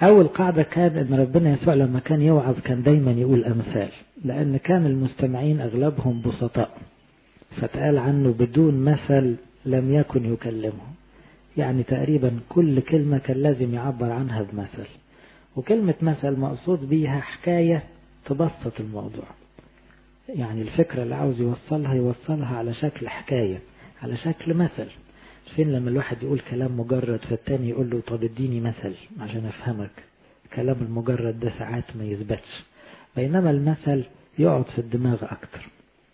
أول قاعدة كان إن ربنا يسوع لما كان يوعظ كان دايما يقول أمثال لأن كان المستمعين أغلبهم بسطاء فتقال عنه بدون مثل لم يكن يكلمهم يعني تقريبا كل كلمة كان لازم يعبر عنها بمثل وكلمة مثل مقصود بيها حكاية تبسط الموضوع يعني الفكرة اللي عاوز يوصلها يوصلها على شكل حكاية على شكل مثل فين لما الواحد يقول كلام مجرد فالتاني يقول له طب اديني مثل عشان افهمك كلام المجرد ده ساعات ما يثبتش بينما المثل يقعد في الدماغ اكتر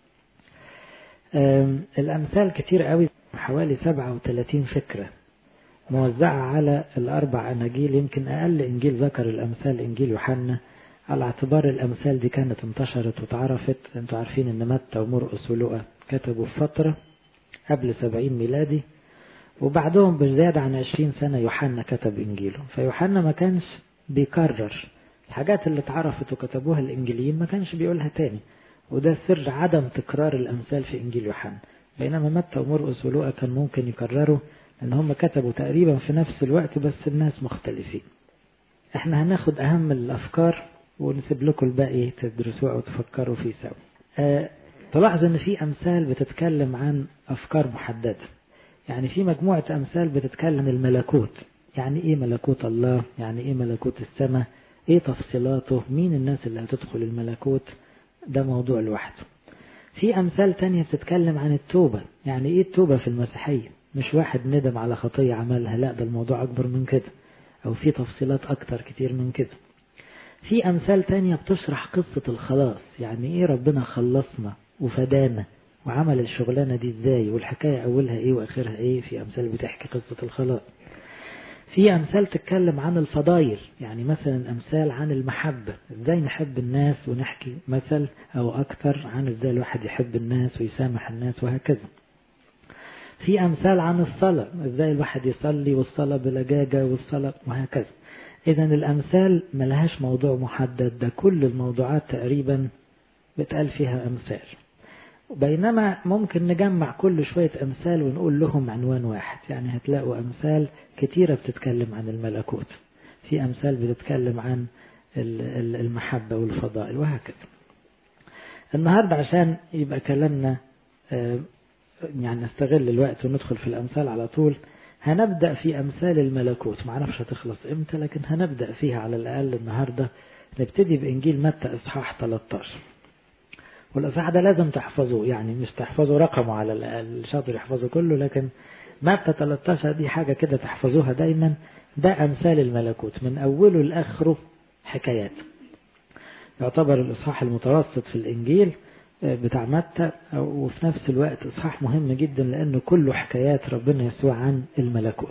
الامثال كتير قوي حوالي 37 فكرة موزعة على الاربع اناجيل يمكن اقل انجيل ذكر الامثال انجيل يوحنا على اعتبار الامثال دي كانت انتشرت واتعرفت انتوا عارفين ان متى ومرقس ولقى كتبوا في فترة قبل 70 ميلادي وبعدهم بزيادة عن 20 سنة يوحنا كتب إنجيله فيوحنا ما كانش بيكرر الحاجات اللي اتعرفت وكتبوها الإنجيليين ما كانش بيقولها تاني وده سر عدم تكرار الأمثال في إنجيل يوحنا بينما متى ومرقس ولوقا كان ممكن يكرروا لأن هم كتبوا تقريبا في نفس الوقت بس الناس مختلفين احنا هناخد أهم الأفكار ونسيب لكم الباقي تدرسوها وتفكروا فيه سوا أه تلاحظ ان في أمثال بتتكلم عن أفكار محددة يعني في مجموعة أمثال بتتكلم الملكوت يعني إيه ملكوت الله يعني إيه ملكوت السماء إيه تفصيلاته مين الناس اللي هتدخل الملكوت ده موضوع لوحده في أمثال تانية بتتكلم عن التوبة يعني إيه التوبة في المسيحية مش واحد ندم على خطية عملها لا ده الموضوع أكبر من كده أو في تفصيلات أكتر كتير من كده في أمثال تانية بتشرح قصة الخلاص يعني إيه ربنا خلصنا وفدانا وعمل الشغلانة دي ازاي والحكاية أولها ايه وآخرها ايه في أمثال بتحكي قصة الخلاص في أمثال تتكلم عن الفضايل يعني مثلا أمثال عن المحبة ازاي نحب الناس ونحكي مثل أو أكثر عن ازاي الواحد يحب الناس ويسامح الناس وهكذا في أمثال عن الصلاة ازاي الواحد يصلي والصلاة بلجاجة والصلاة وهكذا إذا الأمثال ملهاش موضوع محدد ده كل الموضوعات تقريبا بتقال فيها أمثال بينما ممكن نجمع كل شوية أمثال ونقول لهم عنوان واحد يعني هتلاقوا أمثال كتيرة بتتكلم عن الملكوت في أمثال بتتكلم عن المحبة والفضائل وهكذا النهاردة عشان يبقى كلامنا يعني نستغل الوقت وندخل في الأمثال على طول هنبدأ في أمثال الملكوت معرفش هتخلص إمتى لكن هنبدأ فيها على الأقل النهاردة نبتدي بإنجيل متى إصحاح 13 والإصحاح ده لازم تحفظوه يعني مش تحفظوا رقمه على الأقل الشاطر يحفظه كله لكن متى 13 دي حاجة كده تحفظوها دايما ده أمثال الملكوت من أوله لآخره حكايات يعتبر الإصحاح المتوسط في الإنجيل بتاع متى وفي نفس الوقت إصحاح مهم جدا لأنه كله حكايات ربنا يسوع عن الملكوت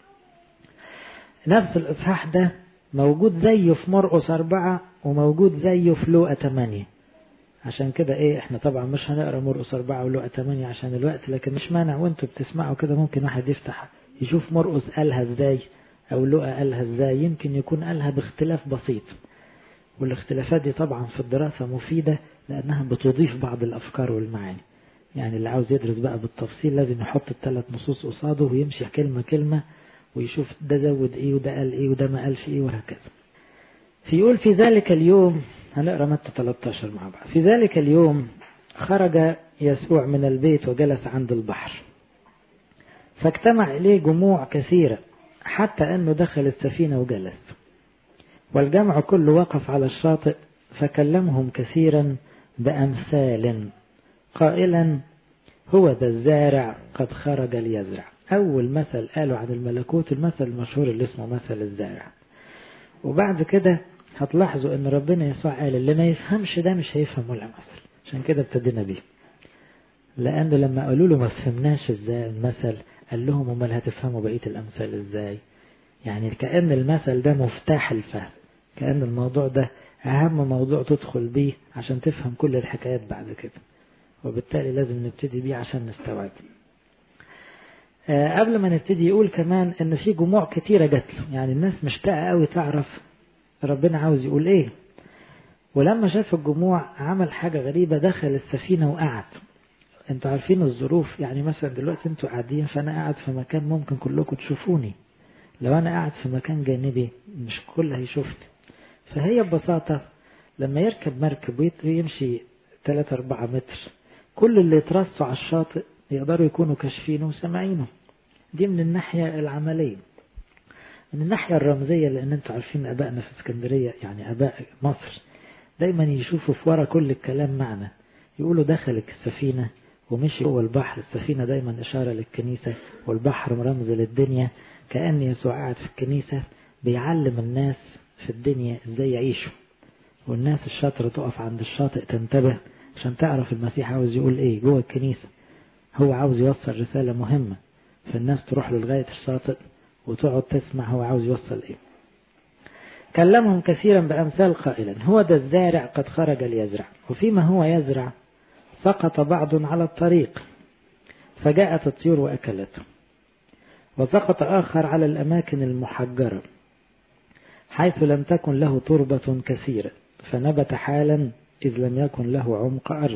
نفس الإصحاح ده موجود زيه في مرقس أربعة وموجود زيه في لوقا 8 عشان كده ايه احنا طبعا مش هنقرا مرقس أربعة ولوقا 8 عشان الوقت لكن مش مانع وانتوا بتسمعوا كده ممكن واحد يفتح يشوف مرقس قالها ازاي او لوقا قالها ازاي يمكن يكون قالها باختلاف بسيط والاختلافات دي طبعا في الدراسة مفيدة لأنها بتضيف بعض الأفكار والمعاني يعني اللي عاوز يدرس بقى بالتفصيل لازم يحط الثلاث نصوص قصاده ويمشي كلمة كلمة ويشوف ده زود ايه وده قال ايه وده ما قالش ايه وهكذا فيقول في ذلك اليوم هنقرا متى 13 مع بعض في ذلك اليوم خرج يسوع من البيت وجلس عند البحر فاجتمع إليه جموع كثيرة حتى أنه دخل السفينة وجلس والجمع كله وقف على الشاطئ فكلمهم كثيرا بأمثال قائلا هو ذا الزارع قد خرج ليزرع أول مثل قالوا عن الملكوت المثل المشهور اللي اسمه مثل الزارع وبعد كده هتلاحظوا ان ربنا يسوع قال اللي ما يفهمش ده مش هيفهم ولا مثل عشان كده ابتدينا بيه لان لما قالوا له ما فهمناش ازاي المثل قال لهم امال هتفهموا بقيه الامثال ازاي يعني كأن المثل ده مفتاح الفهم كأن الموضوع ده أهم موضوع تدخل بيه عشان تفهم كل الحكايات بعد كده وبالتالي لازم نبتدي بيه عشان نستوعب آه قبل ما نبتدي يقول كمان ان في جموع كتيرة جات له يعني الناس مشتاقة قوي تعرف ربنا عاوز يقول ايه ولما شاف الجموع عمل حاجة غريبة دخل السفينة وقعد انتوا عارفين الظروف يعني مثلا دلوقتي انتوا قاعدين فانا قاعد في مكان ممكن كلكم تشوفوني لو أنا قاعد في مكان جانبي مش كل هيشوفني فهي ببساطة لما يركب مركب ويمشي 3 4 متر كل اللي يترصوا على الشاطئ يقدروا يكونوا كاشفينه وسامعينه دي من الناحية العملية من الناحية الرمزية لأن انتوا عارفين أبائنا في اسكندرية يعني أباء مصر دايما يشوفوا في ورا كل الكلام معنى يقولوا دخل السفينة ومشي جوه البحر السفينة دايما إشارة للكنيسة والبحر رمز للدنيا كأن يسوع قاعد في الكنيسة بيعلم الناس في الدنيا ازاي يعيشوا والناس الشاطرة تقف عند الشاطئ تنتبه عشان تعرف المسيح عاوز يقول ايه جوه الكنيسة هو عاوز يوصل رسالة مهمة فالناس تروح له لغاية الشاطئ وتقعد تسمع هو عاوز يوصل ايه كلمهم كثيرا بأمثال قائلا هو ده الزارع قد خرج ليزرع وفيما هو يزرع سقط بعض على الطريق فجاءت الطيور وأكلته وسقط آخر على الأماكن المحجرة حيث لم تكن له تربة كثيرة فنبت حالا إذ لم يكن له عمق أرض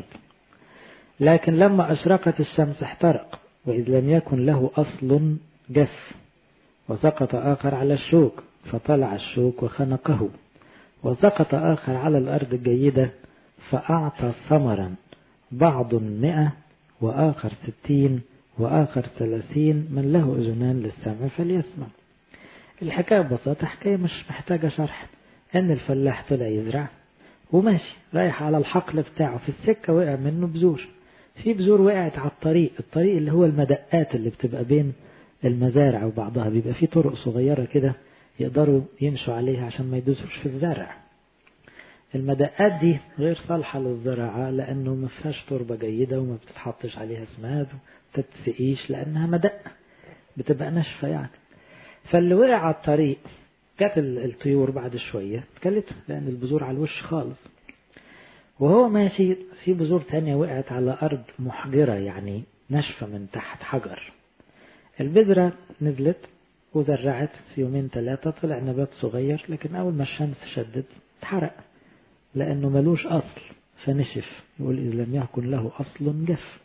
لكن لما أشرقت الشمس احترق وإذ لم يكن له أصل جف وسقط آخر على الشوك فطلع الشوك وخنقه وسقط آخر على الأرض الجيدة فأعطى ثمرا بعض مئة وآخر ستين وآخر ثلاثين من له أذنان للسمع فليسمع الحكاية ببساطة حكاية مش محتاجة شرح أن الفلاح طلع يزرع وماشي رايح على الحقل بتاعه في السكة وقع منه بذور في بذور وقعت على الطريق الطريق اللي هو المدقات اللي بتبقى بين المزارع وبعضها بيبقى في طرق صغيرة كده يقدروا يمشوا عليها عشان ما يدوسوش في الزرع المدقات دي غير صالحة للزراعة لأنه ما فيهاش تربة جيدة وما بتتحطش عليها سماد وتتسقيش لأنها مدقة بتبقى ناشفة يعني فاللي وقع على الطريق جت الطيور بعد شوية كلته لأن البذور على الوش خالص وهو ماشي في بذور تانية وقعت على أرض محجرة يعني ناشفة من تحت حجر البذرة نزلت وزرعت في يومين ثلاثة طلع نبات صغير لكن أول ما الشمس شدت اتحرق لأنه ملوش أصل فنشف يقول إذ لم يكن له أصل جف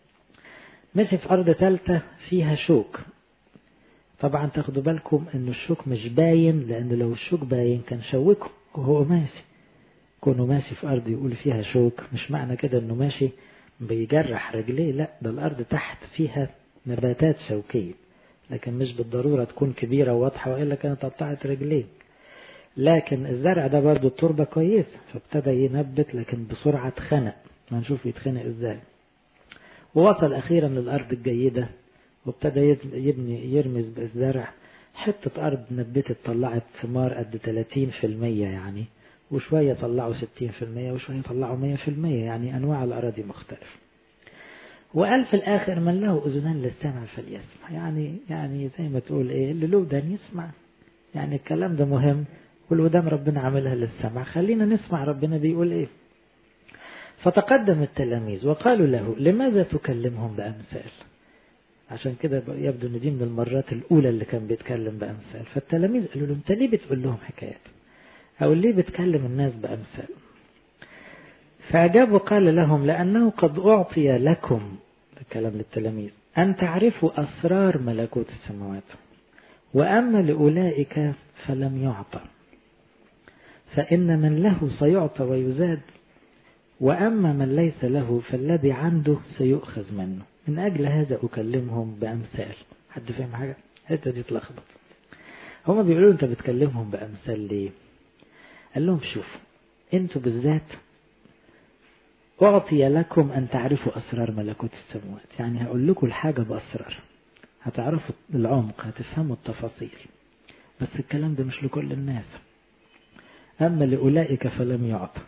مشي في أرض ثالثة فيها شوك طبعا تاخدوا بالكم انه الشوك مش باين لان لو الشوك باين كان شوكه وهو ماشي كونه ماشي في ارض يقول فيها شوك مش معنى كده انه ماشي بيجرح رجليه لا ده الارض تحت فيها نباتات شوكية لكن مش بالضرورة تكون كبيرة وواضحة وإلا كانت قطعت رجليه لكن الزرع ده برضو التربة كويسة فابتدى ينبت لكن بسرعة اتخنق ما نشوف يتخنق ازاي ووصل أخيرا للأرض الجيدة وابتدى يبني يرمز بالزرع حتة أرض نبتت طلعت ثمار قد 30% يعني وشوية طلعوا 60% وشوية طلعوا 100% يعني أنواع الأراضي مختلفة وقال في الآخر من له أذنان للسمع فليسمع يعني يعني زي ما تقول إيه اللي له ودان يسمع يعني الكلام ده مهم والودان ربنا عاملها للسمع خلينا نسمع ربنا بيقول إيه فتقدم التلاميذ وقالوا له لماذا تكلمهم بأمثال عشان كده يبدو ان دي من المرات الاولى اللي كان بيتكلم بامثال فالتلاميذ قالوا له انت ليه بتقول لهم حكايات او ليه بتكلم الناس بامثال فاجاب وقال لهم لانه قد اعطي لكم الكلام للتلاميذ ان تعرفوا اسرار ملكوت السماوات واما لاولئك فلم يعطى فان من له سيعطى ويزاد واما من ليس له فالذي عنده سيؤخذ منه من أجل هذا أكلمهم بأمثال حد فاهم حاجة؟ الحتة دي اتلخبط هما بيقولوا أنت بتكلمهم بأمثال ليه؟ قال لهم شوفوا أنتوا بالذات أعطي لكم أن تعرفوا أسرار ملكوت السماوات يعني هقول لكم الحاجة بأسرار هتعرفوا العمق هتفهموا التفاصيل بس الكلام ده مش لكل الناس أما لأولئك فلم يعطى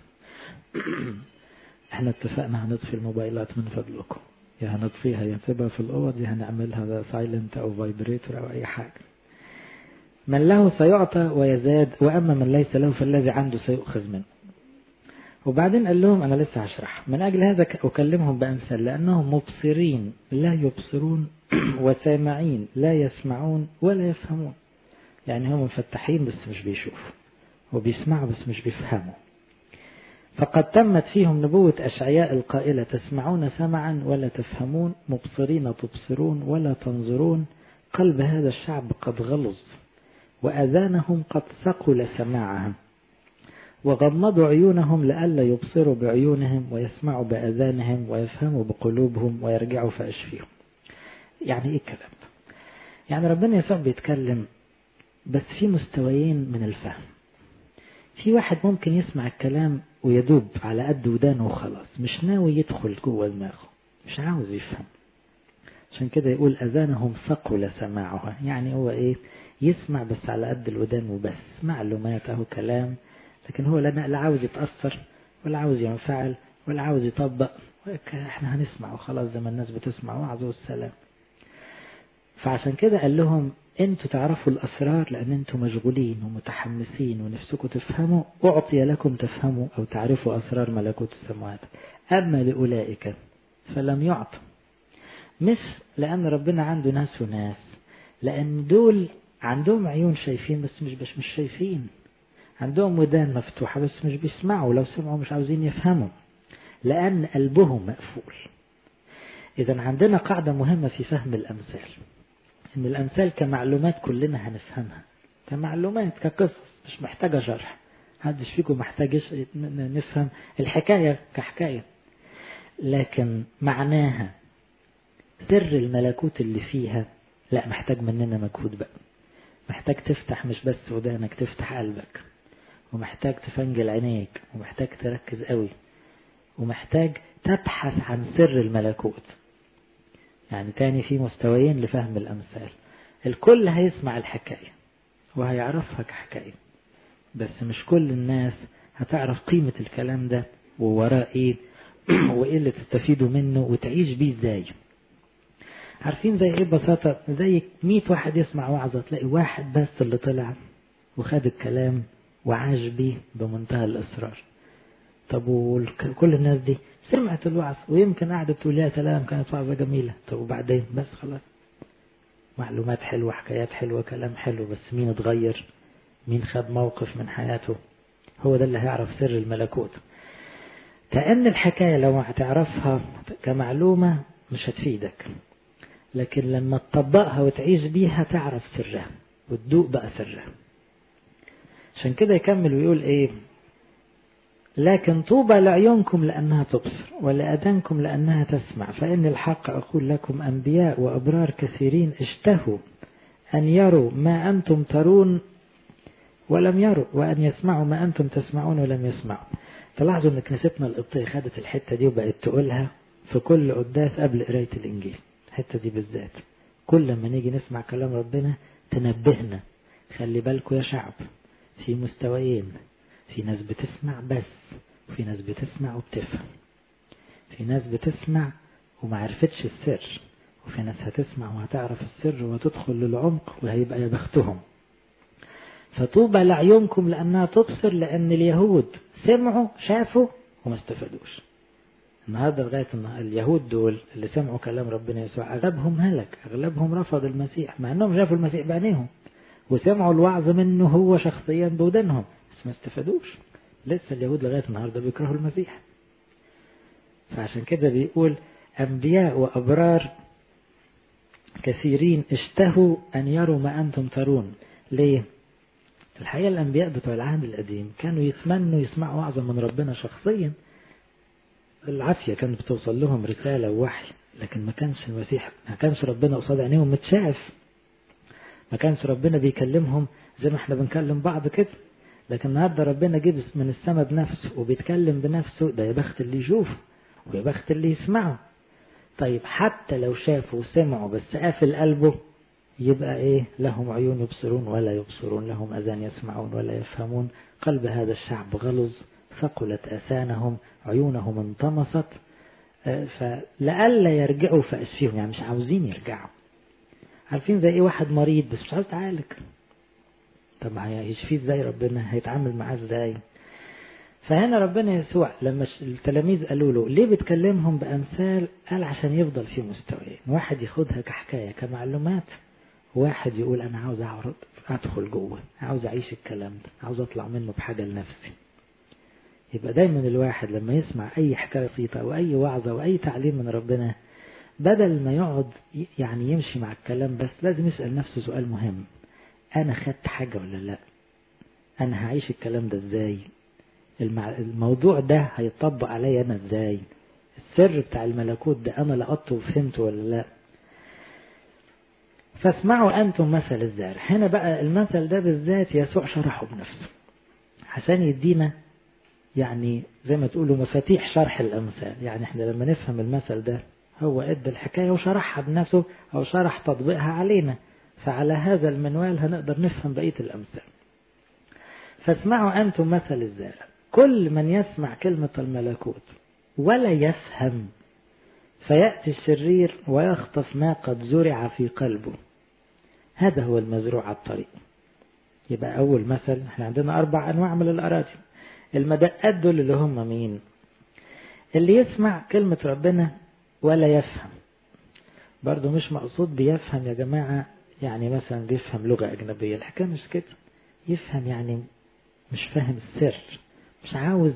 احنا اتفقنا هنطفي الموبايلات من فضلكم يا هنطفيها يا نسيبها في الأوض يا هنعملها سايلنت أو فايبريتور أو أي حاجة من له سيعطى ويزاد وأما من ليس له فالذي عنده سيؤخذ منه وبعدين قال لهم أنا لسه هشرح من أجل هذا أكلمهم بأمثال لأنهم مبصرين لا يبصرون وسامعين لا يسمعون ولا يفهمون يعني هم مفتحين بس مش بيشوفوا وبيسمعوا بس مش بيفهموا فقد تمت فيهم نبوة أشعياء القائلة تسمعون سمعا ولا تفهمون مبصرين تبصرون ولا تنظرون قلب هذا الشعب قد غلظ وأذانهم قد ثقل سماعها وغمضوا عيونهم لئلا يبصروا بعيونهم ويسمعوا بأذانهم ويفهموا بقلوبهم ويرجعوا فأشفيهم يعني إيه الكلام ده يعني ربنا يسوع بيتكلم بس في مستويين من الفهم في واحد ممكن يسمع الكلام ويدوب على قد ودانه وخلاص مش ناوي يدخل جوه دماغه مش عاوز يفهم عشان كده يقول أذانهم ثقل سماعها يعني هو إيه يسمع بس على قد الودان وبس معلومات أهو كلام لكن هو لا عاوز يتأثر ولا عاوز ينفعل ولا عاوز يطبق احنا هنسمع وخلاص زي ما الناس بتسمع وعظ والسلام فعشان كده قال لهم انتوا تعرفوا الأسرار لأن انتوا مشغولين ومتحمسين ونفسكم تفهموا أعطي لكم تفهموا أو تعرفوا أسرار ملكوت السماوات أما لأولئك فلم يعطى مش لأن ربنا عنده ناس وناس لأن دول عندهم عيون شايفين بس مش بس مش شايفين عندهم ودان مفتوحة بس مش بيسمعوا لو سمعوا مش عاوزين يفهموا لأن قلبهم مقفول إذا عندنا قاعدة مهمة في فهم الأمثال إن الأمثال كمعلومات كلنا هنفهمها كمعلومات كقصص مش محتاجة شرح محدش فيكم محتاج نفهم الحكاية كحكاية لكن معناها سر الملكوت اللي فيها لا محتاج مننا مجهود بقى محتاج تفتح مش بس ودانك تفتح قلبك ومحتاج تفنجل عينيك ومحتاج تركز قوي ومحتاج تبحث عن سر الملكوت يعني تاني في مستويين لفهم الأمثال الكل هيسمع الحكاية وهيعرفها كحكاية بس مش كل الناس هتعرف قيمة الكلام ده ووراه ايه وايه اللي تستفيدوا منه وتعيش بيه ازاي عارفين زي ايه ببساطة زي 100 واحد يسمع وعظة تلاقي واحد بس اللي طلع وخد الكلام وعاش بيه بمنتهى الإصرار طب وكل الناس دي سمعت الوعظ ويمكن قعدت تقول يا سلام كانت وعظة جميلة طب وبعدين بس خلاص معلومات حلوة حكايات حلوة كلام حلو بس مين اتغير مين خد موقف من حياته هو ده اللي هيعرف سر الملكوت كأن الحكاية لو هتعرفها كمعلومة مش هتفيدك لكن لما تطبقها وتعيش بيها تعرف سرها وتدوق بقى سرها عشان كده يكمل ويقول ايه لكن طوبى لعيونكم لأنها تبصر ولأذانكم لأنها تسمع فإن الحق أقول لكم أنبياء وأبرار كثيرين اشتهوا أن يروا ما أنتم ترون ولم يروا وأن يسمعوا ما أنتم تسمعون ولم يسمعوا تلاحظوا أن كنيستنا القبطية خدت الحتة دي وبقت تقولها في كل قداس قبل قراية الإنجيل الحتة دي بالذات كل ما نيجي نسمع كلام ربنا تنبهنا خلي بالكم يا شعب في مستويين في ناس بتسمع بس وفي ناس بتسمع وبتفهم في ناس بتسمع وما عرفتش السر وفي ناس هتسمع وهتعرف السر وتدخل للعمق وهيبقى يا بختهم فطوبى لعيونكم لأنها تبصر لأن اليهود سمعوا شافوا وما استفادوش النهارده لغاية اليهود دول اللي سمعوا كلام ربنا يسوع أغلبهم هلك أغلبهم رفض المسيح مع أنهم شافوا المسيح بعينيهم وسمعوا الوعظ منه هو شخصيا بودنهم بس ما استفادوش لسه اليهود لغاية النهاردة بيكرهوا المسيح فعشان كده بيقول أنبياء وأبرار كثيرين اشتهوا أن يروا ما أنتم ترون ليه؟ الحقيقة الأنبياء بتوع العهد القديم كانوا يتمنوا يسمعوا وعظة من ربنا شخصيا العافية كانت بتوصل لهم رسالة ووحي لكن ما كانش المسيح ما كانش ربنا قصاد عينيهم متشاف ما كانش ربنا بيكلمهم زي ما احنا بنكلم بعض كده لكن النهارده ربنا جه من السماء بنفسه وبيتكلم بنفسه ده يا بخت اللي يشوفه ويا بخت اللي يسمعه طيب حتى لو شافوا وسمعوا بس قافل قلبه يبقى ايه لهم عيون يبصرون ولا يبصرون لهم اذان يسمعون ولا يفهمون قلب هذا الشعب غلظ ثقلت اثانهم عيونهم انطمست فلئلا يرجعوا فاسفيهم يعني مش عاوزين يرجعوا عارفين زي ايه واحد مريض بس مش عاوز يتعالج طب هيشفيه ازاي ربنا هيتعامل معاه ازاي فهنا ربنا يسوع لما التلاميذ قالوا له ليه بتكلمهم بأمثال قال عشان يفضل في مستويين واحد ياخدها كحكاية كمعلومات واحد يقول أنا عاوز أعرض أدخل جوه عاوز أعيش الكلام ده عاوز أطلع منه بحاجة لنفسي يبقى دايما الواحد لما يسمع أي حكاية بسيطة أو أي وعظة أو أي تعليم من ربنا بدل ما يقعد يعني يمشي مع الكلام بس لازم يسأل نفسه سؤال مهم أنا خدت حاجة ولا لا أنا هعيش الكلام ده إزاي الموضوع ده هيطبق عليا أنا إزاي السر بتاع الملكوت ده أنا لقطته وفهمته ولا لا فاسمعوا أنتم مثل الزارع هنا بقى المثل ده بالذات يسوع شرحه بنفسه عشان يدينا يعني زي ما تقولوا مفاتيح شرح الأمثال يعني احنا لما نفهم المثل ده هو ادى الحكاية وشرحها بنفسه أو شرح تطبيقها علينا فعلى هذا المنوال هنقدر نفهم بقية الأمثال فاسمعوا أنتم مثل الزارع كل من يسمع كلمة الملكوت ولا يفهم فيأتي الشرير ويخطف ما قد زرع في قلبه هذا هو المزروع على الطريق يبقى أول مثل احنا عندنا أربع أنواع من الأراضي المدقات دول اللي هم مين اللي يسمع كلمة ربنا ولا يفهم برضو مش مقصود بيفهم يا جماعة يعني مثلا بيفهم لغة أجنبية الحكاية مش كده يفهم يعني مش فاهم السر مش عاوز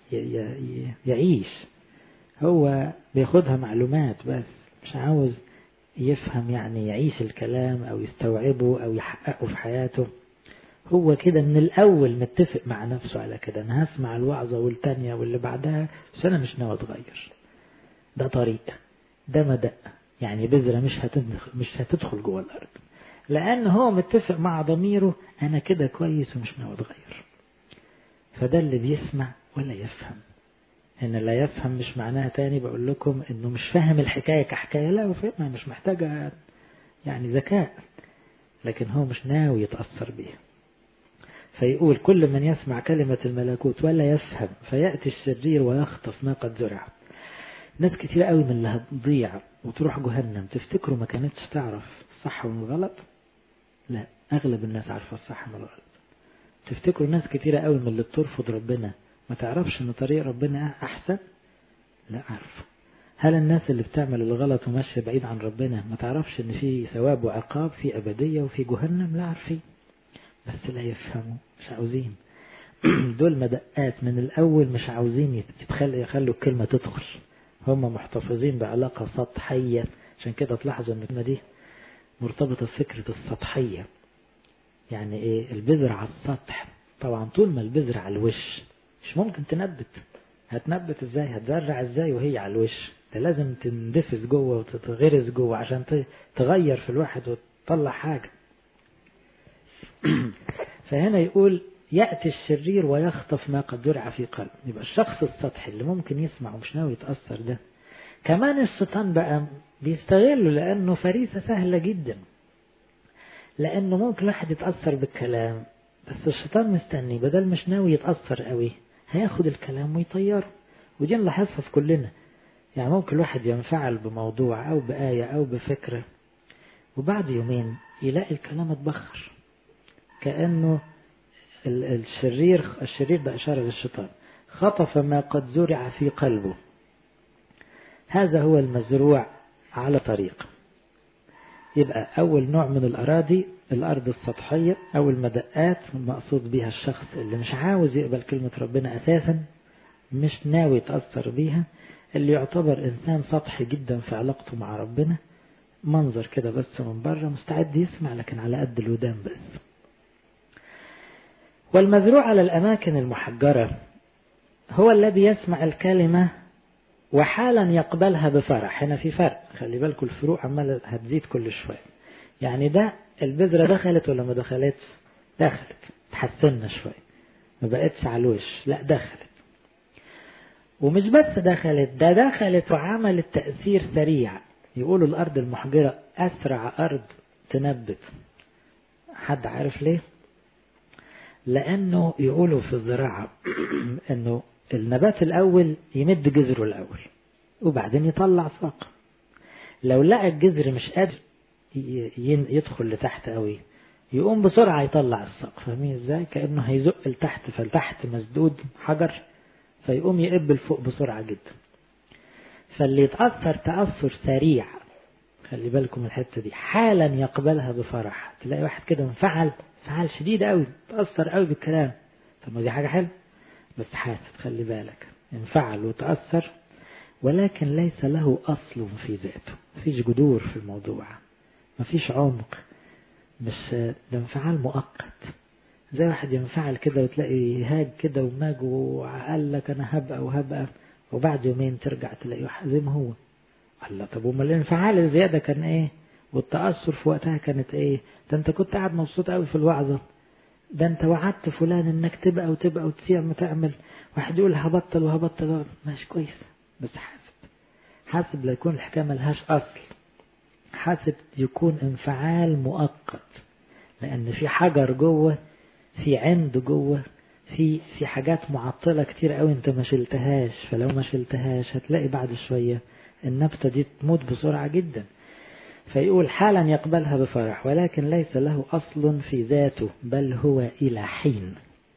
يعيش هو بياخدها معلومات بس مش عاوز يفهم يعني يعيش الكلام أو يستوعبه أو يحققه في حياته هو كده من الأول متفق مع نفسه على كده أنا هسمع الوعظة والتانية واللي بعدها بس أنا مش ناوي أتغير ده طريق ده مدى يعني بذرة مش هتدخل مش هتدخل جوه الأرض لأن هو متفق مع ضميره أنا كده كويس ومش ناوي أتغير فده اللي بيسمع ولا يفهم إن لا يفهم مش معناها تاني بقول لكم إنه مش فاهم الحكاية كحكاية لا وفهمها مش محتاجة يعني ذكاء لكن هو مش ناوي يتأثر بيها فيقول كل من يسمع كلمة الملكوت ولا يفهم فيأتي الشرير ويخطف ما قد زرع ناس كتير قوي من اللي هتضيع وتروح جهنم تفتكروا ما كانتش تعرف الصح والغلط لا أغلب الناس عارفة الصح من الغلط تفتكروا ناس كتيرة قوي من اللي بترفض ربنا ما تعرفش ان طريق ربنا أحسن لا عارفه هل الناس اللي بتعمل الغلط وماشية بعيد عن ربنا ما تعرفش ان في ثواب وعقاب في أبدية وفي جهنم لا عارفين بس لا يفهموا مش عاوزين دول مدقات من الأول مش عاوزين يتخل يخلوا الكلمة تدخل هم محتفظين بعلاقة سطحية عشان كده تلاحظوا ان الكلمة دي مرتبطة بفكرة السطحية يعني ايه البذر على السطح طبعا طول ما البذر على الوش مش ممكن تنبت هتنبت ازاي هتزرع ازاي وهي على الوش ده لازم تندفس جوه وتتغرس جوه عشان تغير في الواحد وتطلع حاجة فهنا يقول يأتي الشرير ويخطف ما قد زرع في قلب يبقى الشخص السطحي اللي ممكن يسمع ومش ناوي يتأثر ده كمان الشيطان بقى بيستغله لأنه فريسة سهلة جدا لأنه ممكن واحد يتأثر بالكلام بس الشيطان مستني بدل مش ناوي يتأثر قوي هياخد الكلام ويطيره ودي نلاحظها في كلنا يعني ممكن الواحد ينفعل بموضوع أو بآية أو بفكرة وبعد يومين يلاقي الكلام اتبخر كأنه الشرير الشرير ده إشارة للشيطان خطف ما قد زرع في قلبه هذا هو المزروع على طريق يبقى أول نوع من الأراضي الأرض السطحية أو المدقات المقصود بها الشخص اللي مش عاوز يقبل كلمة ربنا أساسا مش ناوي يتأثر بيها اللي يعتبر إنسان سطحي جدا في علاقته مع ربنا منظر كده بس من بره مستعد يسمع لكن على قد الودان بس والمزروع على الأماكن المحجرة هو الذي يسمع الكلمة وحالا يقبلها بفرح هنا في فرق خلي بالكم الفروق عمالة هتزيد كل شوية يعني ده البذرة دخلت ولا ما دخلتش دخلت تحسننا شوية ما بقتش على الوش لا دخلت ومش بس دخلت ده دخلت وعملت تأثير سريع يقولوا الأرض المحجرة أسرع أرض تنبت حد عارف ليه لأنه يقولوا في الزراعة أنه النبات الأول يمد جذره الأول وبعدين يطلع ساق لو لقى الجذر مش قادر يدخل لتحت قوي يقوم بسرعة يطلع الساق فاهمين ازاي كأنه هيزق لتحت فلتحت مسدود حجر فيقوم يقب لفوق بسرعة جدا فاللي يتأثر تأثر سريع خلي بالكم الحتة دي حالا يقبلها بفرح تلاقي واحد كده انفعل انفعال شديد قوي تأثر قوي بالكلام طب ما دي حاجة حلوة بس حاسب خلي بالك انفعل وتأثر ولكن ليس له أصل في ذاته مفيش جذور في الموضوع مفيش عمق مش ده انفعال مؤقت زي واحد ينفعل كده وتلاقي هاج كده وماج وقال لك انا هبقى وهبقى وبعد يومين ترجع تلاقيه زي ما هو الله طب امال الانفعال الزياده كان ايه والتاثر في وقتها كانت ايه ده انت كنت قاعد مبسوط قوي في الوعظه ده انت وعدت فلان انك تبقى وتبقى وتسيع تعمل واحد يقول هبطل وهبطل ماشي كويس بس حاسب حاسب لا يكون الحكايه ملهاش اصل حاسب يكون انفعال مؤقت لان في حجر جوه في عند جوه في في حاجات معطلة كتير قوي انت ما شلتهاش فلو ما شلتهاش هتلاقي بعد شوية النبتة دي تموت بسرعة جدا فيقول حالا يقبلها بفرح ولكن ليس له أصل في ذاته بل هو إلى حين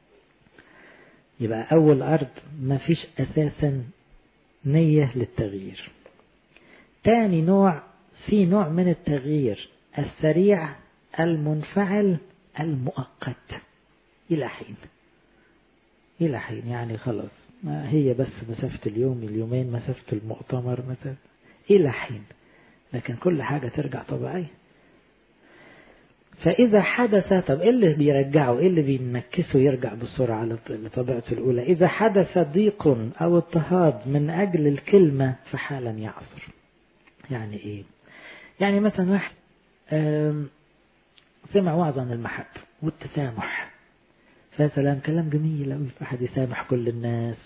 يبقى أول أرض ما فيش أساسا نية للتغيير تاني نوع في نوع من التغيير السريع المنفعل المؤقت إلى حين إلى حين يعني خلاص ما هي بس مسافة اليوم اليومين مسافة المؤتمر مسافة إلى حين لكن كل حاجة ترجع طبيعية فإذا حدث طب إيه اللي بيرجعه إيه اللي بينكسه يرجع بسرعة لطبيعته الأولى إذا حدث ضيق أو اضطهاد من أجل الكلمة فحالا يعثر يعني إيه يعني مثلا واحد سمع وعظ عن المحبة والتسامح فيا سلام كلام جميل أوي واحد يسامح كل الناس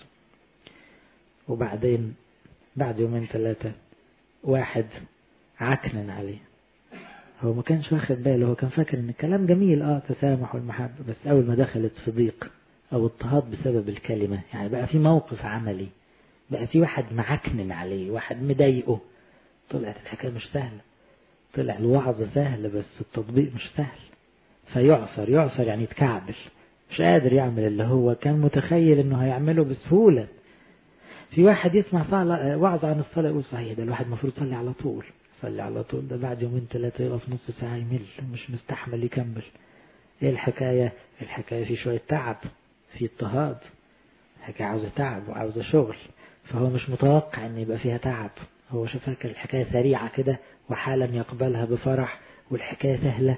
وبعدين بعد يومين ثلاثة واحد عكنن عليه هو ما كانش واخد باله هو كان فاكر ان الكلام جميل اه تسامح والمحبة بس اول ما دخلت في ضيق او اضطهاد بسبب الكلمة يعني بقى في موقف عملي بقى في واحد معكنن عليه واحد مضايقه طلعت الحكاية مش سهلة طلع الوعظ سهل بس التطبيق مش سهل فيعثر يعثر يعني يتكعبل مش قادر يعمل اللي هو كان متخيل انه هيعمله بسهولة في واحد يسمع وعظ عن الصلاة يقول صحيح ده الواحد المفروض يصلي على طول يصلي على طول ده بعد يومين ثلاثة يقف نص ساعة يمل مش مستحمل يكمل ايه الحكاية الحكاية في شوية تعب في اضطهاد الحكاية عاوزة تعب وعاوزة شغل فهو مش متوقع ان يبقى فيها تعب هو شاف فاكر الحكاية سريعة كده وحالا يقبلها بفرح والحكاية سهلة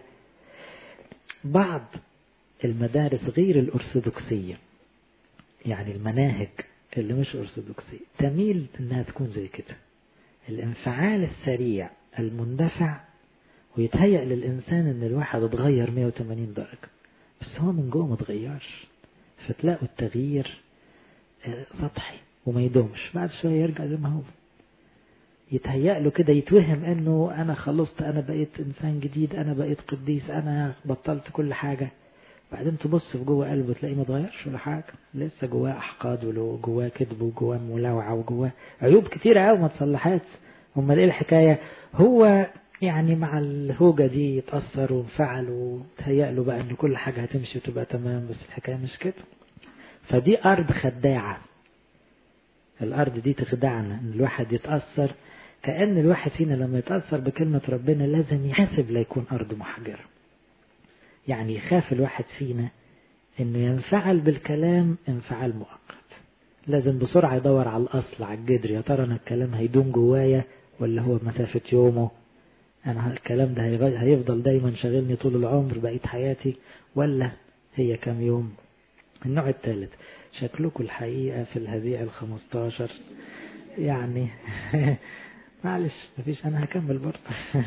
بعض المدارس غير الأرثوذكسية يعني المناهج اللي مش أرثوذكسية تميل إنها تكون زي كده الانفعال السريع المندفع ويتهيأ للإنسان إن الواحد اتغير 180 درجة بس هو من جوه ما اتغيرش فتلاقوا التغيير سطحي وما يدومش بعد شوية يرجع زي ما هو يتهيأ له كده يتوهم انه انا خلصت انا بقيت انسان جديد انا بقيت قديس انا بطلت كل حاجة بعدين تبص في جوه قلبه تلاقيه ما اتغيرش ولا حاجة لسه جواه احقاد وجواه كذب وجواه ملاوعة وجواه عيوب كتيرة قوي ما تصلحتش امال ايه الحكاية هو يعني مع الهوجة دي يتأثر وانفعل وتهيأ له بقى ان كل حاجة هتمشي وتبقى تمام بس الحكاية مش كده فدي ارض خداعة الارض دي تخدعنا ان الواحد يتأثر كأن الواحد فينا لما يتأثر بكلمة ربنا لازم يحاسب لا يكون أرض محجرة يعني يخاف الواحد فينا انه ينفعل بالكلام انفعال مؤقت لازم بسرعة يدور على الأصل على الجدر يا ترى أنا الكلام هيدوم جوايا ولا هو مسافة يومه أنا الكلام ده هيفضل دايما شاغلني طول العمر بقية حياتي ولا هي كام يوم النوع الثالث شكلكم الحقيقة في الهزيع الخمستاشر يعني معلش مفيش أنا هكمل برضه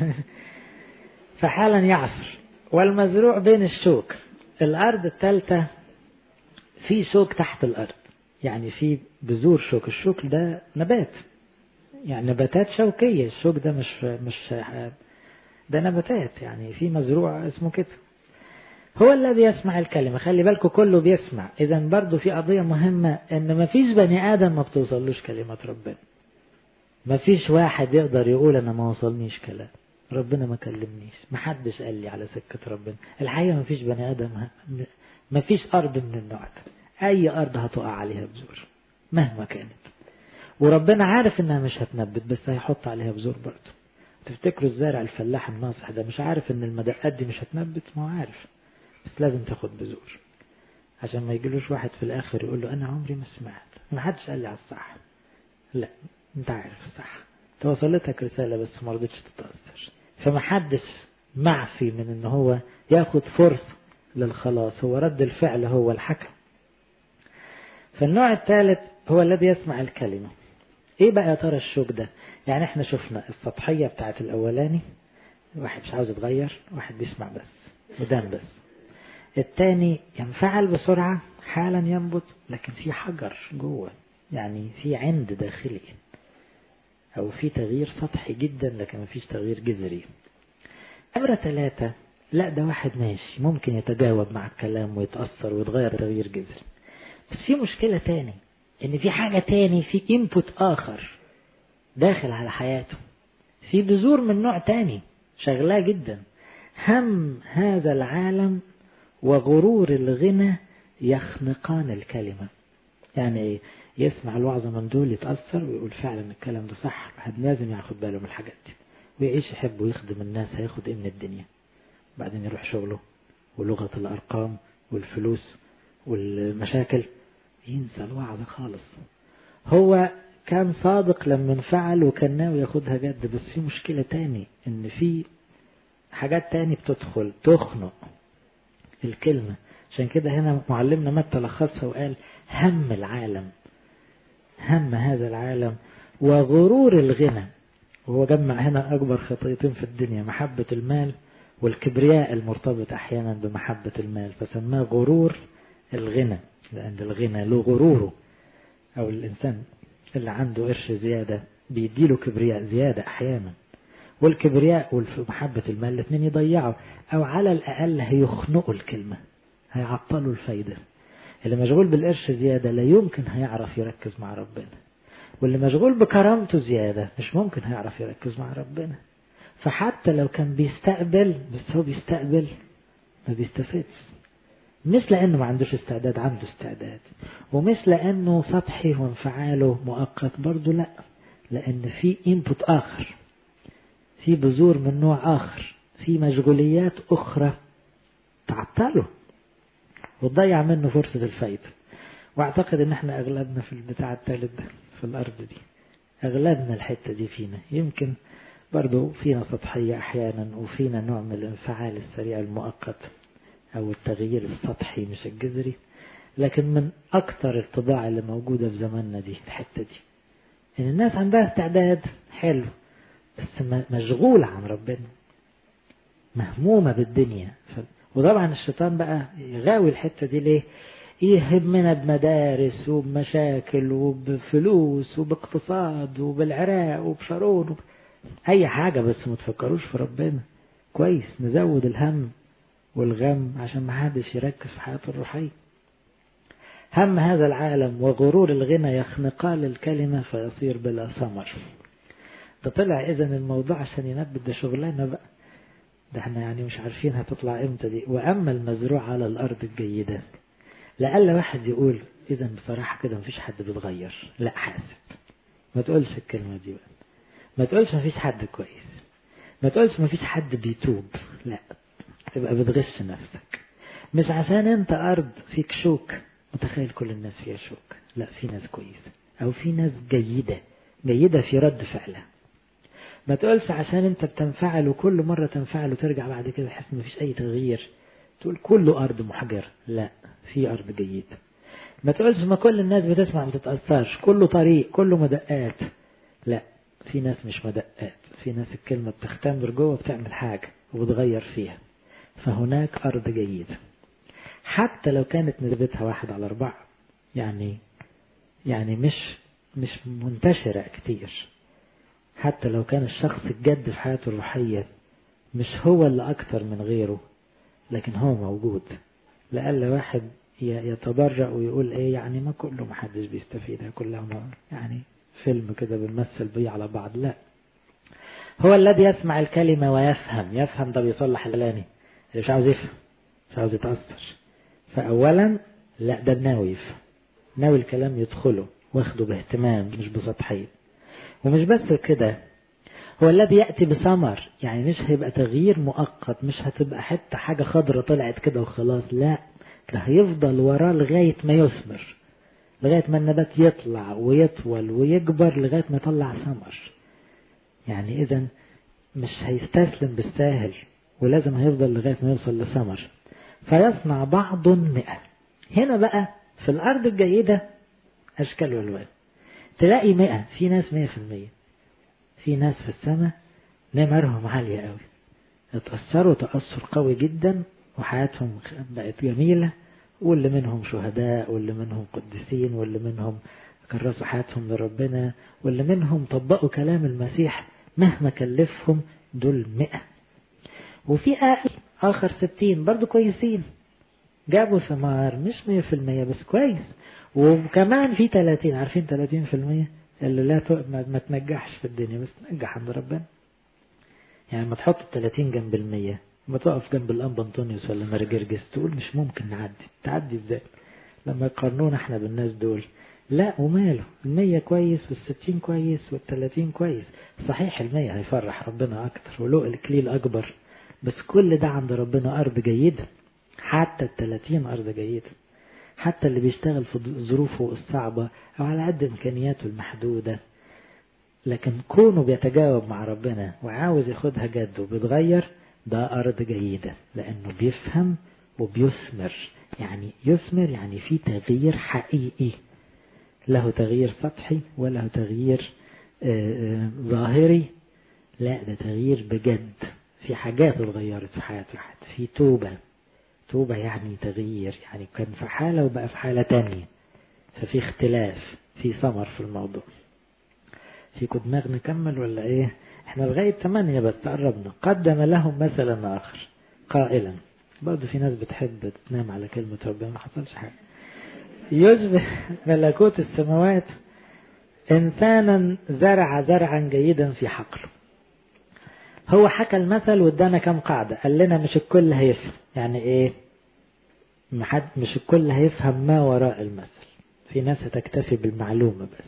فحالا يعصر والمزروع بين الشوك الأرض الثالثة في شوك تحت الأرض يعني في بذور شوك الشوك ده نبات يعني نباتات شوكية الشوك ده مش مش ده نباتات يعني في مزروع اسمه كده هو الذي يسمع الكلمة خلي بالكم كله بيسمع إذا برضو في قضية مهمة إن ما فيش بني آدم ما بتوصلوش كلمة ربنا ما فيش واحد يقدر يقول أنا ما وصلنيش كلام ربنا ما كلمنيش ما حدش قال لي على سكة ربنا الحقيقة ما فيش بني آدم ما فيش أرض من النوع ده أي أرض هتقع عليها بذور مهما كانت وربنا عارف إنها مش هتنبت بس هيحط عليها بذور برضه تفتكروا الزارع الفلاح الناصح ده مش عارف إن المدقات دي مش هتنبت ما هو عارف بس لازم تاخد بذور عشان ما يجيلوش واحد في الآخر يقول له أنا عمري ما سمعت ما حدش قال لي على الصح لا أنت عارف الصح توصلتك رسالة بس ما رضيتش تتأثر فما حدش معفي من ان هو ياخد فرصة للخلاص هو رد الفعل هو الحكم فالنوع الثالث هو الذي يسمع الكلمة ايه بقى يا ترى الشوك ده يعني احنا شفنا السطحية بتاعت الاولاني واحد مش عاوز يتغير واحد بيسمع بس ودان بس التاني ينفعل بسرعة حالا ينبت لكن في حجر جوه يعني في عند داخلي او في تغيير سطحي جدا لكن مفيش تغيير جذري نمرة ثلاثة لا ده واحد ماشي ممكن يتجاوب مع الكلام ويتأثر ويتغير تغيير جذري بس في مشكلة تاني ان في حاجة تاني في انبوت اخر داخل على حياته في بذور من نوع تاني شغلاه جدا هم هذا العالم وغرور الغنى يخنقان الكلمة يعني ايه يسمع الوعظة من دول يتأثر ويقول فعلا الكلام ده صح واحد لازم ياخد باله من الحاجات دي ويعيش يحب ويخدم الناس هياخد ايه من الدنيا بعدين يروح شغله ولغة الأرقام والفلوس والمشاكل ينسى الوعظة خالص هو كان صادق لما انفعل وكان ناوي ياخدها جد بس في مشكلة تاني ان في حاجات تاني بتدخل تخنق الكلمة عشان كده هنا معلمنا متى لخصها وقال هم العالم هم هذا العالم وغرور الغنى وهو جمع هنا أكبر خطيتين في الدنيا محبة المال والكبرياء المرتبط أحيانا بمحبة المال فسماه غرور الغنى لأن الغنى له غروره أو الإنسان اللي عنده قرش زيادة بيديله كبرياء زيادة أحيانا والكبرياء ومحبة المال الاثنين يضيعوا أو على الأقل هيخنقوا الكلمة هيعطلوا الفايدة اللي مشغول بالقرش زيادة لا يمكن هيعرف يركز مع ربنا واللي مشغول بكرامته زيادة مش ممكن هيعرف يركز مع ربنا فحتى لو كان بيستقبل بس هو بيستقبل ما بيستفدش مش لأنه ما عندوش استعداد عنده استعداد ومش لأنه سطحي وانفعاله مؤقت برضه لا لأن في انبوت آخر في بذور من نوع آخر في مشغوليات أخرى تعطله وتضيع منه فرصة الفايدة واعتقد ان احنا اغلبنا في البتاع الثالث ده في الارض دي اغلبنا الحتة دي فينا يمكن برضو فينا سطحية احيانا وفينا نوع من الانفعال السريع المؤقت او التغيير السطحي مش الجذري لكن من اكتر الطباع اللي موجودة في زماننا دي الحتة دي ان الناس عندها استعداد حلو بس مشغولة عن ربنا مهمومة بالدنيا وطبعا الشيطان بقى يغاوي الحتة دي ليه يهمنا بمدارس وبمشاكل وبفلوس وباقتصاد وبالعراق وبشارون وب... اي حاجة بس ما تفكروش في ربنا كويس نزود الهم والغم عشان ما حدش يركز في حياته الروحية هم هذا العالم وغرور الغنى يخنقان الكلمة فيصير بلا ثمر ده طلع اذا الموضوع عشان ينبت ده شغلانة بقى ده احنا يعني مش عارفين هتطلع امتى دي واما المزروع على الارض الجيدة لألا واحد يقول اذا بصراحة كده مفيش حد بيتغير لا حاسب ما تقولش الكلمة دي بقى ما تقولش مفيش حد كويس ما تقولش مفيش حد بيتوب لا تبقى بتغش نفسك مش عشان انت ارض فيك شوك متخيل كل الناس فيها شوك لا في ناس كويسة او في ناس جيدة جيدة في رد فعلها ما تقولش عشان انت بتنفعل وكل مرة تنفعل وترجع بعد كده تحس مفيش اي تغيير تقول كله ارض محجر لا في ارض جيدة ما تقولش ما كل الناس بتسمع ما تتأثرش كله طريق كله مدقات لا في ناس مش مدقات في ناس الكلمة بتختمر جوه بتعمل حاجة وبتغير فيها فهناك أرض جيدة حتى لو كانت نسبتها واحد على أربعة يعني يعني مش مش منتشرة كتير حتى لو كان الشخص الجد في حياته الروحية مش هو اللي أكتر من غيره لكن هو موجود لألا واحد يتبرأ ويقول ايه يعني ما كله ما حدش بيستفيد كلها ما يعني فيلم كده بنمثل بيه على بعض لا هو الذي يسمع الكلمة ويفهم يفهم ده بيصلح الألاني اللي مش عاوز يفهم مش عاوز يتأثر فأولا لا ده ناوي يفهم ناوي الكلام يدخله واخده باهتمام مش بسطحية ومش بس كده هو الذي يأتي بثمر يعني مش هيبقى تغيير مؤقت مش هتبقى حتى حاجة خضرة طلعت كده وخلاص لا ده هيفضل وراه لغاية ما يثمر لغاية ما النبات يطلع ويطول ويكبر لغاية ما يطلع ثمر يعني إذا مش هيستسلم بالساهل ولازم هيفضل لغاية ما يوصل لثمر فيصنع بعض مئة هنا بقى في الأرض الجيدة أشكال والوان تلاقي مئة في ناس مئة في المية في ناس في السماء نمرهم عالية قوي اتأثروا تأثر قوي جدا وحياتهم بقت جميلة واللي منهم شهداء واللي منهم قديسين واللي منهم كرسوا حياتهم لربنا واللي منهم طبقوا كلام المسيح مهما كلفهم دول مئة وفي أقل آخر ستين برضو كويسين جابوا ثمار مش مية في المية بس كويس وكمان في تلاتين عارفين تلاتين في المية اللي لا ما تنجحش في الدنيا بس تنجح عند ربنا يعني لما تحط التلاتين جنب المية لما تقف جنب الأنبا أنطونيوس ولا مارجرجس تقول مش ممكن نعدي تعدي ازاي لما يقارنونا احنا بالناس دول لا وماله المية كويس والستين كويس والتلاتين كويس صحيح المية هيفرح ربنا أكتر وله الكليل أكبر بس كل ده عند ربنا أرض جيدة حتى التلاتين أرض جيدة حتى اللي بيشتغل في ظروفه الصعبة أو على قد إمكانياته المحدودة لكن كونه بيتجاوب مع ربنا وعاوز ياخدها جد وبيتغير ده أرض جيدة لأنه بيفهم وبيثمر يعني يثمر يعني في تغيير حقيقي له تغيير سطحي وله تغيير ظاهري لا ده تغيير بجد في حاجات اتغيرت في حياة واحد في توبة توبة يعني تغيير يعني كان في حالة وبقى في حالة تانية ففي اختلاف في ثمر في الموضوع فيكم دماغ نكمل ولا ايه احنا لغاية ثمانية بس قربنا قدم لهم مثلا آخر قائلا برضه في ناس بتحب تنام على كلمة ربنا ما حصلش حاجة يشبه ملكوت السماوات إنسانا زرع زرعا جيدا في حقله هو حكى المثل وادانا كم قاعدة قال لنا مش الكل هيفهم يعني ايه محد مش الكل هيفهم ما وراء المثل في ناس هتكتفي بالمعلومة بس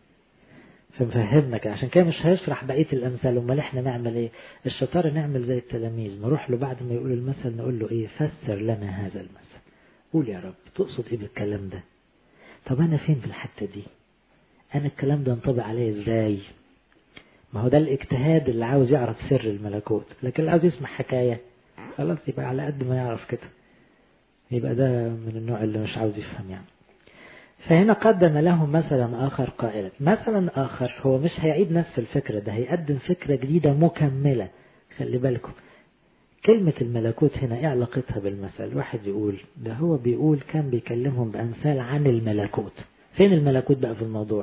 فمفهمنا كده عشان كده مش هيشرح بقية الأمثال امال احنا نعمل ايه الشطارة نعمل زي التلاميذ نروح له بعد ما يقول المثل نقول له ايه فسر لنا هذا المثل قول يا رب تقصد ايه بالكلام ده طب انا فين في الحتة دي انا الكلام ده ينطبق عليه ازاي ما هو ده الاجتهاد اللي عاوز يعرف سر الملكوت لكن اللي عاوز يسمع حكاية خلاص يبقى على قد ما يعرف كده يبقى ده من النوع اللي مش عاوز يفهم يعني فهنا قدم لهم مثلا آخر قائلا مثلا آخر هو مش هيعيد نفس الفكرة ده هيقدم فكرة جديدة مكملة خلي بالكم كلمة الملكوت هنا ايه علاقتها بالمثل واحد يقول ده هو بيقول كان بيكلمهم بأمثال عن الملكوت فين الملكوت بقى في الموضوع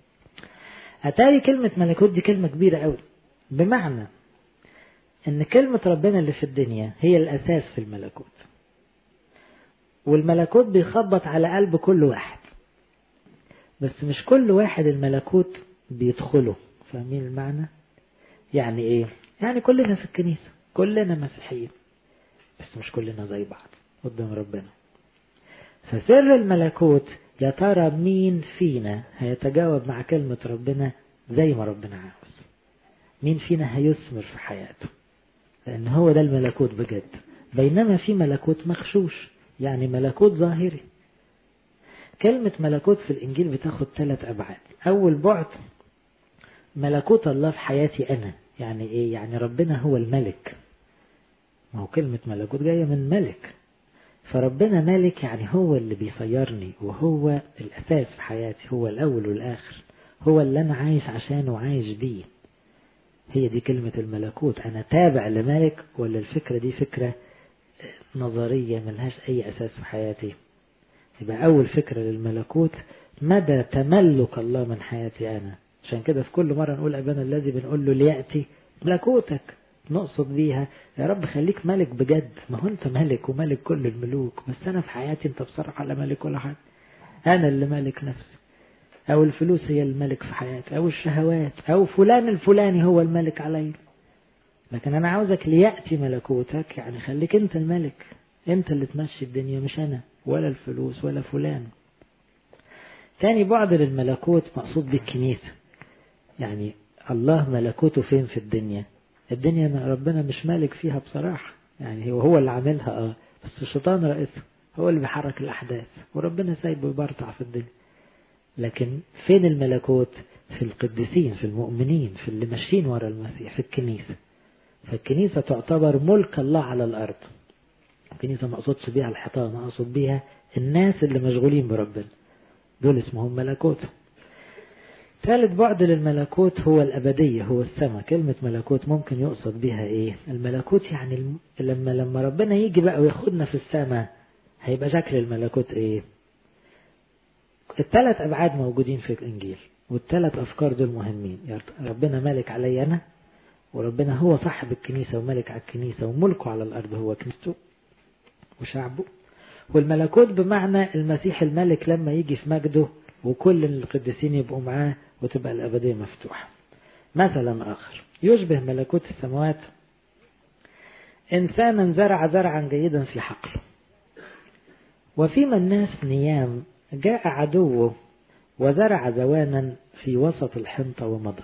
أتاري كلمة ملكوت دي كلمة كبيرة قوي بمعنى ان كلمة ربنا اللي في الدنيا هي الأساس في الملكوت والملكوت بيخبط على قلب كل واحد بس مش كل واحد الملكوت بيدخله فاهمين المعنى يعني ايه يعني كلنا في الكنيسة كلنا مسيحيين بس مش كلنا زي بعض قدام ربنا فسر الملكوت يا ترى مين فينا هيتجاوب مع كلمة ربنا زي ما ربنا عاوز مين فينا هيثمر في حياته لأن هو ده الملكوت بجد بينما في ملكوت مخشوش يعني ملكوت ظاهري كلمة ملكوت في الإنجيل بتاخد ثلاث أبعاد أول بعد ملكوت الله في حياتي أنا يعني إيه يعني ربنا هو الملك ما هو كلمة ملكوت جاية من ملك فربنا مالك يعني هو اللي بيصيرني وهو الأساس في حياتي هو الأول والآخر هو اللي أنا عايش عشانه وعايش بيه هي دي كلمة الملكوت أنا تابع لملك ولا الفكرة دي فكرة نظرية ملهاش أي أساس في حياتي يبقى أول فكرة للملكوت مدى تملك الله من حياتي أنا عشان كده في كل مرة نقول أبانا الذي بنقول له ليأتي ملكوتك نقصد بيها يا رب خليك ملك بجد ما هو انت ملك وملك كل الملوك بس انا في حياتي انت بصراحة لا ملك ولا حاجة انا اللي ملك نفسي او الفلوس هي الملك في حياتي او الشهوات او فلان الفلاني هو الملك علي لكن انا عاوزك ليأتي ملكوتك يعني خليك انت الملك انت اللي تمشي الدنيا مش انا ولا الفلوس ولا فلان تاني بعد للملكوت مقصود بالكنيسة يعني الله ملكوته فين في الدنيا الدنيا ربنا مش مالك فيها بصراحة يعني هو هو اللي عاملها اه بس الشيطان رئيسها هو اللي بيحرك الأحداث وربنا سايبه يبرطع في الدنيا لكن فين الملكوت في القديسين في المؤمنين في اللي ماشيين ورا المسيح في الكنيسة فالكنيسة تعتبر ملك الله على الأرض الكنيسة ما أقصدش بيها الحيطان أقصد بيها الناس اللي مشغولين بربنا دول اسمهم ملكوت ثالث بعد للملكوت هو الأبدية هو السماء كلمة ملكوت ممكن يقصد بها إيه الملكوت يعني الم... لما لما ربنا يجي بقى وياخدنا في السماء هيبقى شكل الملكوت إيه الثلاث أبعاد موجودين في الإنجيل والثلاث أفكار دول مهمين يعني ربنا مالك علي أنا وربنا هو صاحب الكنيسة وملك على الكنيسة وملكه على الأرض هو كنيسته وشعبه والملكوت بمعنى المسيح الملك لما يجي في مجده وكل القديسين يبقوا معاه وتبقى الأبدية مفتوحة مثلا آخر يشبه ملكوت السماوات إنسانا زرع زرعا جيدا في حقله وفيما الناس نيام جاء عدوه وزرع زوانا في وسط الحنطة ومضى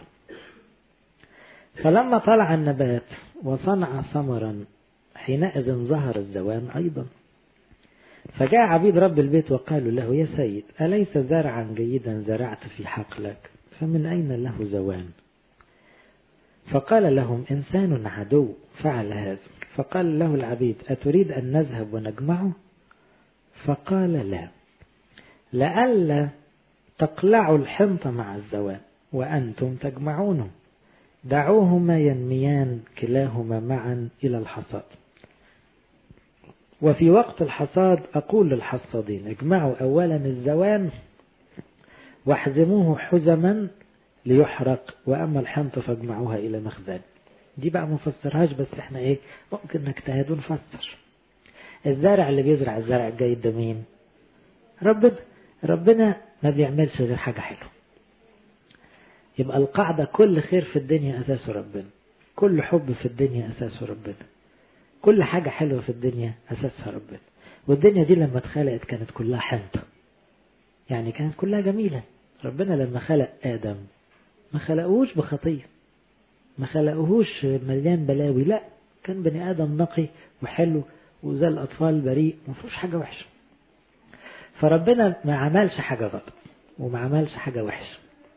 فلما طلع النبات وصنع ثمرا حينئذ ظهر الزوان أيضا فجاء عبيد رب البيت وقالوا له يا سيد أليس زرعا جيدا زرعت في حقلك فمن أين له زوان فقال لهم إنسان عدو فعل هذا فقال له العبيد أتريد أن نذهب ونجمعه فقال لا لئلا تقلعوا الحنط مع الزوان وأنتم تجمعونه دعوهما ينميان كلاهما معا إلى الحصاد وفي وقت الحصاد أقول للحصادين اجمعوا أولا الزوان واحزموه حزما ليحرق وأما الحنطة فاجمعوها إلى مخزن دي بقى مفسرهاش بس احنا ايه ممكن نجتهد ونفسر الزارع اللي بيزرع الزرع الجيد ده مين ربنا ربنا ما بيعملش غير حاجة حلوة يبقى القاعدة كل خير في الدنيا أساسه ربنا كل حب في الدنيا أساسه ربنا كل حاجة حلوة في الدنيا أساسها ربنا والدنيا دي لما اتخلقت كانت كلها حنطة يعني كانت كلها جميلة ربنا لما خلق آدم ما خلقوهوش بخطية ما خلقوهوش مليان بلاوي لا كان بني آدم نقي وحلو وزي الأطفال بريء ما فيهوش حاجة وحشة فربنا ما عملش حاجة غلط وما عملش حاجة وحشة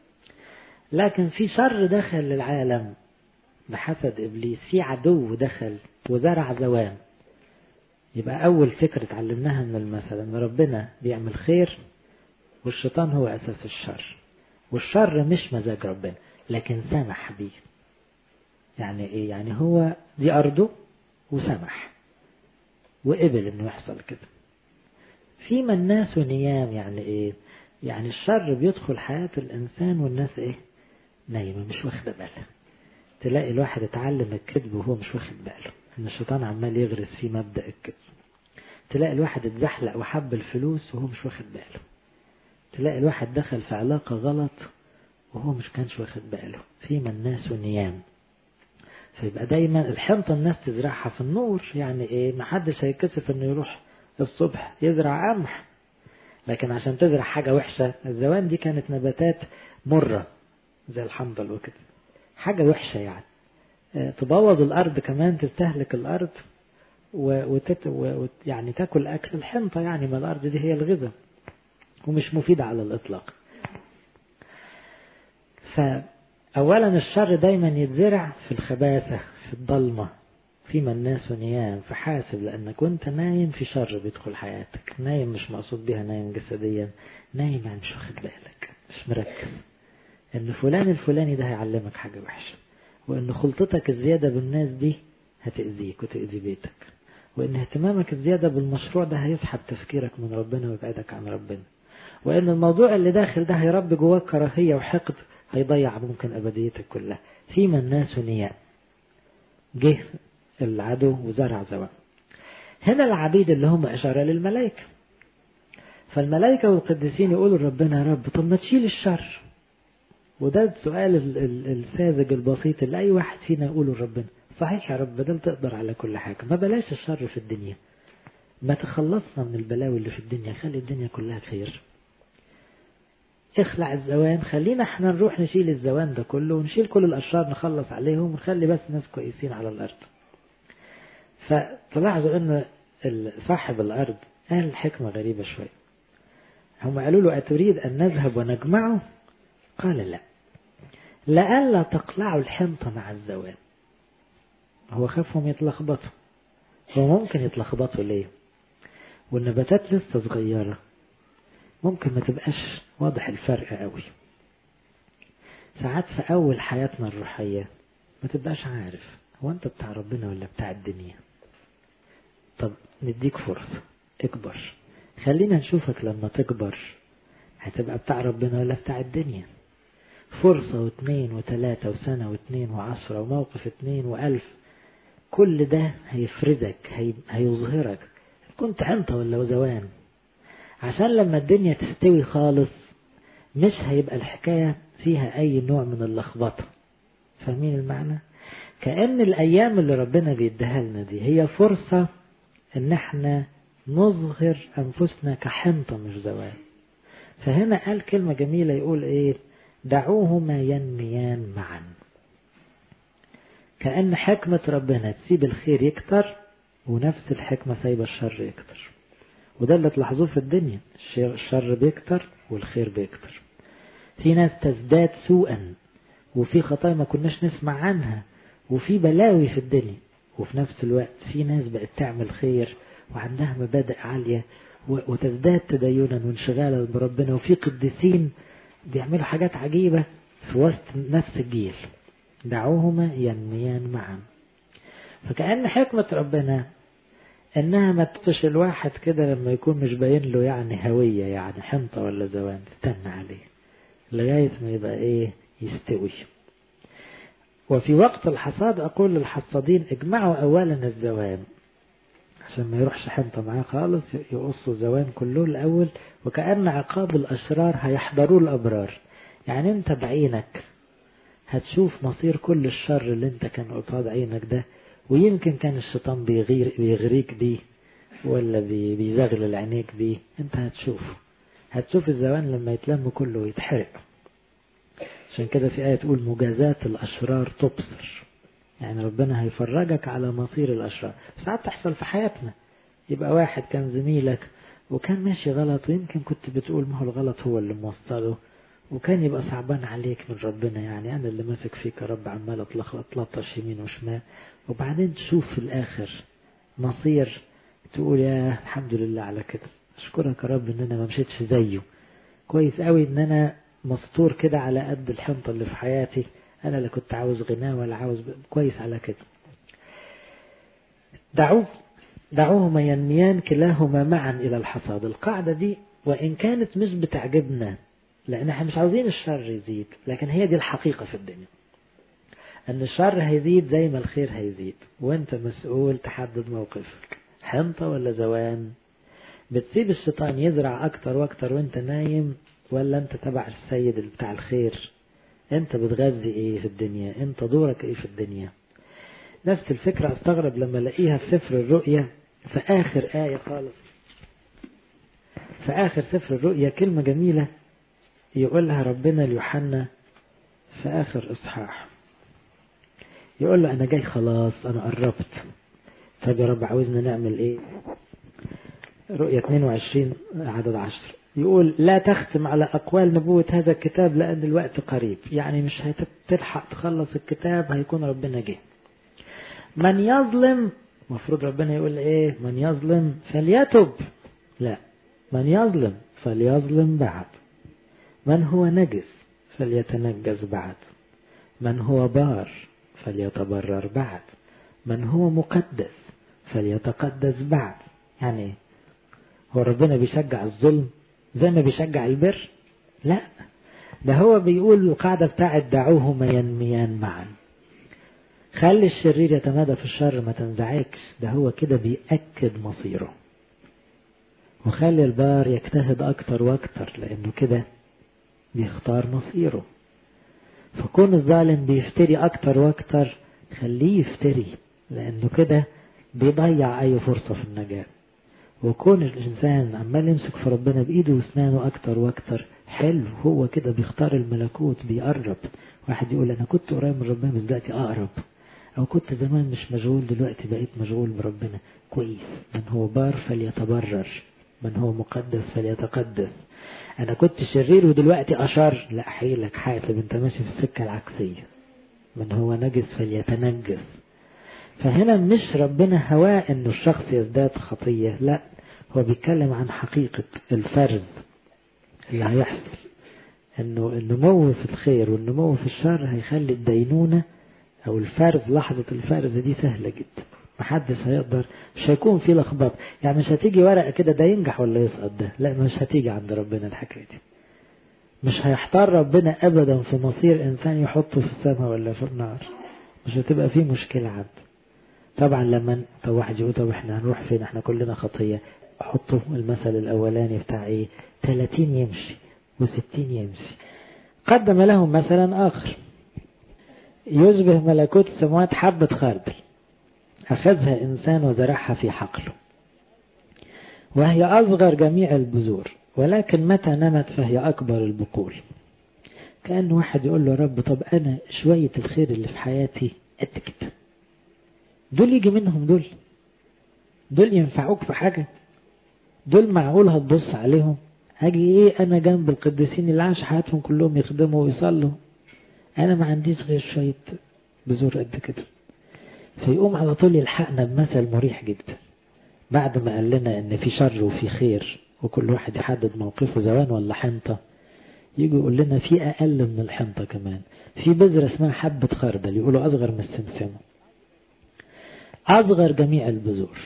لكن في شر دخل للعالم بحسد إبليس في عدو دخل وزرع زوان يبقى أول فكرة اتعلمناها من المثل أن ربنا بيعمل خير والشيطان هو أساس الشر والشر مش مزاج ربنا لكن سمح بيه يعني إيه يعني هو دي أرضه وسمح وقبل إنه يحصل كده فيما الناس نيام يعني إيه يعني الشر بيدخل حياة الإنسان والناس إيه نايمة مش واخدة بالها تلاقي الواحد اتعلم الكذب وهو مش واخد باله ان الشيطان عمال يغرس فيه مبدأ الكذب تلاقي الواحد اتزحلق وحب الفلوس وهو مش واخد باله تلاقي الواحد دخل في علاقة غلط وهو مش كانش واخد باله فيما الناس نيام فيبقى دايما الحنطة الناس تزرعها في النور يعني ايه محدش هيكسف انه يروح الصبح يزرع قمح لكن عشان تزرع حاجة وحشة الزوان دي كانت نباتات مرة زي الحنظل وكده حاجة وحشة يعني تبوظ الأرض كمان تستهلك الأرض وتت و... يعني تاكل أكل الحنطة يعني ما الأرض دي هي الغذاء ومش مفيدة على الإطلاق فأولا الشر دايما يتزرع في الخباثة في الضلمة فيما الناس نيام فحاسب لأنك كنت نايم في شر بيدخل حياتك نايم مش مقصود بها نايم جسديا نايم يعني مش واخد بالك مش مركز ان فلان الفلاني ده هيعلمك حاجة وحشة وان خلطتك الزيادة بالناس دي هتأذيك وتأذي بيتك وان اهتمامك الزيادة بالمشروع ده هيسحب تفكيرك من ربنا ويبعدك عن ربنا وان الموضوع اللي داخل ده هيربي جواك كراهية وحقد هيضيع ممكن أبديتك كلها فيما الناس نياء جه العدو وزرع زوال هنا العبيد اللي هم إشارة للملائكة فالملائكة والقديسين يقولوا لربنا يا رب طب ما تشيل الشر وده السؤال الساذج البسيط اللي أي واحد فينا يقوله لربنا صحيح يا رب بدل تقدر على كل حاجة ما بلاش الشر في الدنيا ما تخلصنا من البلاوي اللي في الدنيا خلي الدنيا كلها خير اخلع الزوان خلينا احنا نروح نشيل الزوان ده كله ونشيل كل الأشرار نخلص عليهم ونخلي بس ناس كويسين على الأرض فتلاحظوا ان صاحب الأرض قال حكمة غريبة شوية هم قالوا له أتريد أن نذهب ونجمعه قال لا لئلا تقلعوا الحنطة مع الزوان هو خافهم يتلخبطوا هو ممكن يتلخبطوا ليه والنباتات لسه صغيرة ممكن ما تبقاش واضح الفرق قوي ساعات في أول حياتنا الروحية ما تبقاش عارف هو أنت بتاع ربنا ولا بتاع الدنيا طب نديك فرصة اكبر خلينا نشوفك لما تكبر هتبقى بتاع ربنا ولا بتاع الدنيا فرصة واثنين وثلاثة وسنة واثنين وعشرة وموقف اثنين وألف كل ده هيفرزك هي... هيظهرك كنت حنطة ولا وزوان عشان لما الدنيا تستوي خالص مش هيبقى الحكاية فيها أي نوع من اللخبطة فاهمين المعنى؟ كأن الأيام اللي ربنا بيديها لنا دي هي فرصة إن احنا نظهر أنفسنا كحنطة مش زوال فهنا قال كلمة جميلة يقول إيه دعوهما ينميان معا كأن حكمة ربنا تسيب الخير يكتر ونفس الحكمة سايبة الشر يكتر وده اللي تلاحظوه في الدنيا الشر بيكتر والخير بيكتر في ناس تزداد سوءا وفي خطايا ما كناش نسمع عنها وفي بلاوي في الدنيا وفي نفس الوقت في ناس بقت تعمل خير وعندها مبادئ عالية وتزداد تدينا وانشغالا بربنا وفي قديسين بيعملوا حاجات عجيبة في وسط نفس الجيل دعوهما ينميان معا فكأن حكمة ربنا انها ما تطش الواحد كده لما يكون مش باين له يعني هوية يعني حنطة ولا زوان تستنى عليه لغاية ما يبقى ايه يستوي وفي وقت الحصاد اقول للحصادين اجمعوا اولا الزوان عشان ما يروحش حنطة معاه خالص يقصوا الزوان كله الاول وكأن عقاب الاشرار هيحضروا الابرار يعني انت بعينك هتشوف مصير كل الشر اللي انت كان قصاد عينك ده ويمكن كان الشيطان بيغير بيغريك بيه ولا بي بيزغلل عينيك بيه انت هتشوفه هتشوف الزوان لما يتلم كله ويتحرق عشان كده في آية تقول مجازات الأشرار تبصر يعني ربنا هيفرجك على مصير الأشرار ساعات تحصل في حياتنا يبقى واحد كان زميلك وكان ماشي غلط ويمكن كنت بتقول ما هو الغلط هو اللي موصله وكان يبقى صعبان عليك من ربنا يعني أنا اللي ماسك فيك يا رب عمال أتلطش يمين وشمال وبعدين تشوف في الآخر مصير تقول يا الحمد لله على كده أشكرك يا رب إن أنا ما مشيتش زيه كويس قوي إن أنا مستور كده على قد الحنطة اللي في حياتي أنا اللي كنت عاوز غناه ولا عاوز ب... كويس على كده دعوه دعوهما ينميان كلاهما معا إلى الحصاد القاعدة دي وإن كانت مش بتعجبنا لأن احنا مش عاوزين الشر يزيد لكن هي دي الحقيقة في الدنيا أن الشر هيزيد زي ما الخير هيزيد وأنت مسؤول تحدد موقفك حنطة ولا زوان بتسيب الشيطان يزرع أكتر وأكتر وأنت نايم ولا أنت تبع السيد اللي بتاع الخير أنت بتغذي إيه في الدنيا أنت دورك إيه في الدنيا نفس الفكرة أستغرب لما ألاقيها في سفر الرؤيا في آخر آية خالص في آخر سفر الرؤيا كلمة جميلة يقولها ربنا ليوحنا في آخر إصحاح يقول له أنا جاي خلاص أنا قربت طب يا رب عاوزنا نعمل إيه رؤية 22 عدد 10 يقول لا تختم على أقوال نبوة هذا الكتاب لأن الوقت قريب يعني مش هتلحق تخلص الكتاب هيكون ربنا جه من يظلم مفروض ربنا يقول ايه من يظلم فليتب لا من يظلم فليظلم بعد من هو نجس فليتنجس بعد من هو بار فليتبرر بعد من هو مقدس فليتقدس بعد يعني ايه هو ربنا بيشجع الظلم زي ما بيشجع البر لا ده هو بيقول القاعدة بتاعت دعوهما ينميان معا خلي الشرير يتمادى في الشر ما تنزعجش ده هو كده بيأكد مصيره وخلي البار يجتهد أكتر وأكتر لأنه كده بيختار مصيره فكون الظالم بيفتري أكتر وأكتر خليه يفتري لأنه كده بيضيع أي فرصة في النجاة وكون الإنسان عمال يمسك في ربنا بإيده وأسنانه أكتر وأكتر حلو هو كده بيختار الملكوت بيقرب واحد يقول أنا كنت قريب من ربنا بس دلوقتي أقرب أو كنت زمان مش مشغول دلوقتي بقيت مشغول بربنا كويس من هو بار فليتبرر من هو مقدس فليتقدس أنا كنت شرير ودلوقتي أشر لا حيلك حاسب أنت ماشي في السكة العكسية من هو نجس فليتنجس فهنا مش ربنا هواه انه الشخص يزداد خطية لا هو بيتكلم عن حقيقة الفرز اللي هيحصل انه النمو في الخير والنمو في الشر هيخلي الدينونة او الفرز لحظة الفرز دي سهلة جدا محدش هيقدر مش هيكون في لخبطة يعني مش هتيجي ورقة كده ده ينجح ولا يسقط ده لا مش هتيجي عند ربنا الحكاية دي مش هيحتار ربنا ابدا في مصير انسان يحطه في السماء ولا في النار مش هتبقى فيه مشكلة عنده طبعا لما طب واحد يقول طب احنا هنروح فين احنا كلنا خطية حطوا المثل الاولاني بتاع ايه 30 يمشي و60 يمشي قدم لهم مثلا اخر يشبه ملكوت السماوات حبة خردل أخذها إنسان وزرعها في حقله وهي أصغر جميع البذور ولكن متى نمت فهي أكبر البقول كأن واحد يقول له رب طب أنا شوية الخير اللي في حياتي قد كده دول يجي منهم دول دول ينفعوك في حاجة دول معقول هتبص عليهم هاجي ايه انا جنب القديسين اللي عاش حياتهم كلهم يخدموا ويصلوا انا ما عنديش غير شوية بذور قد كده فيقوم على طول يلحقنا بمثل مريح جدا بعد ما قال لنا ان في شر وفي خير وكل واحد يحدد موقفه زوان ولا حنطة يجي يقول لنا في اقل من الحنطة كمان في بذرة اسمها حبة خردل يقولوا اصغر من السمسمة اصغر جميع البذور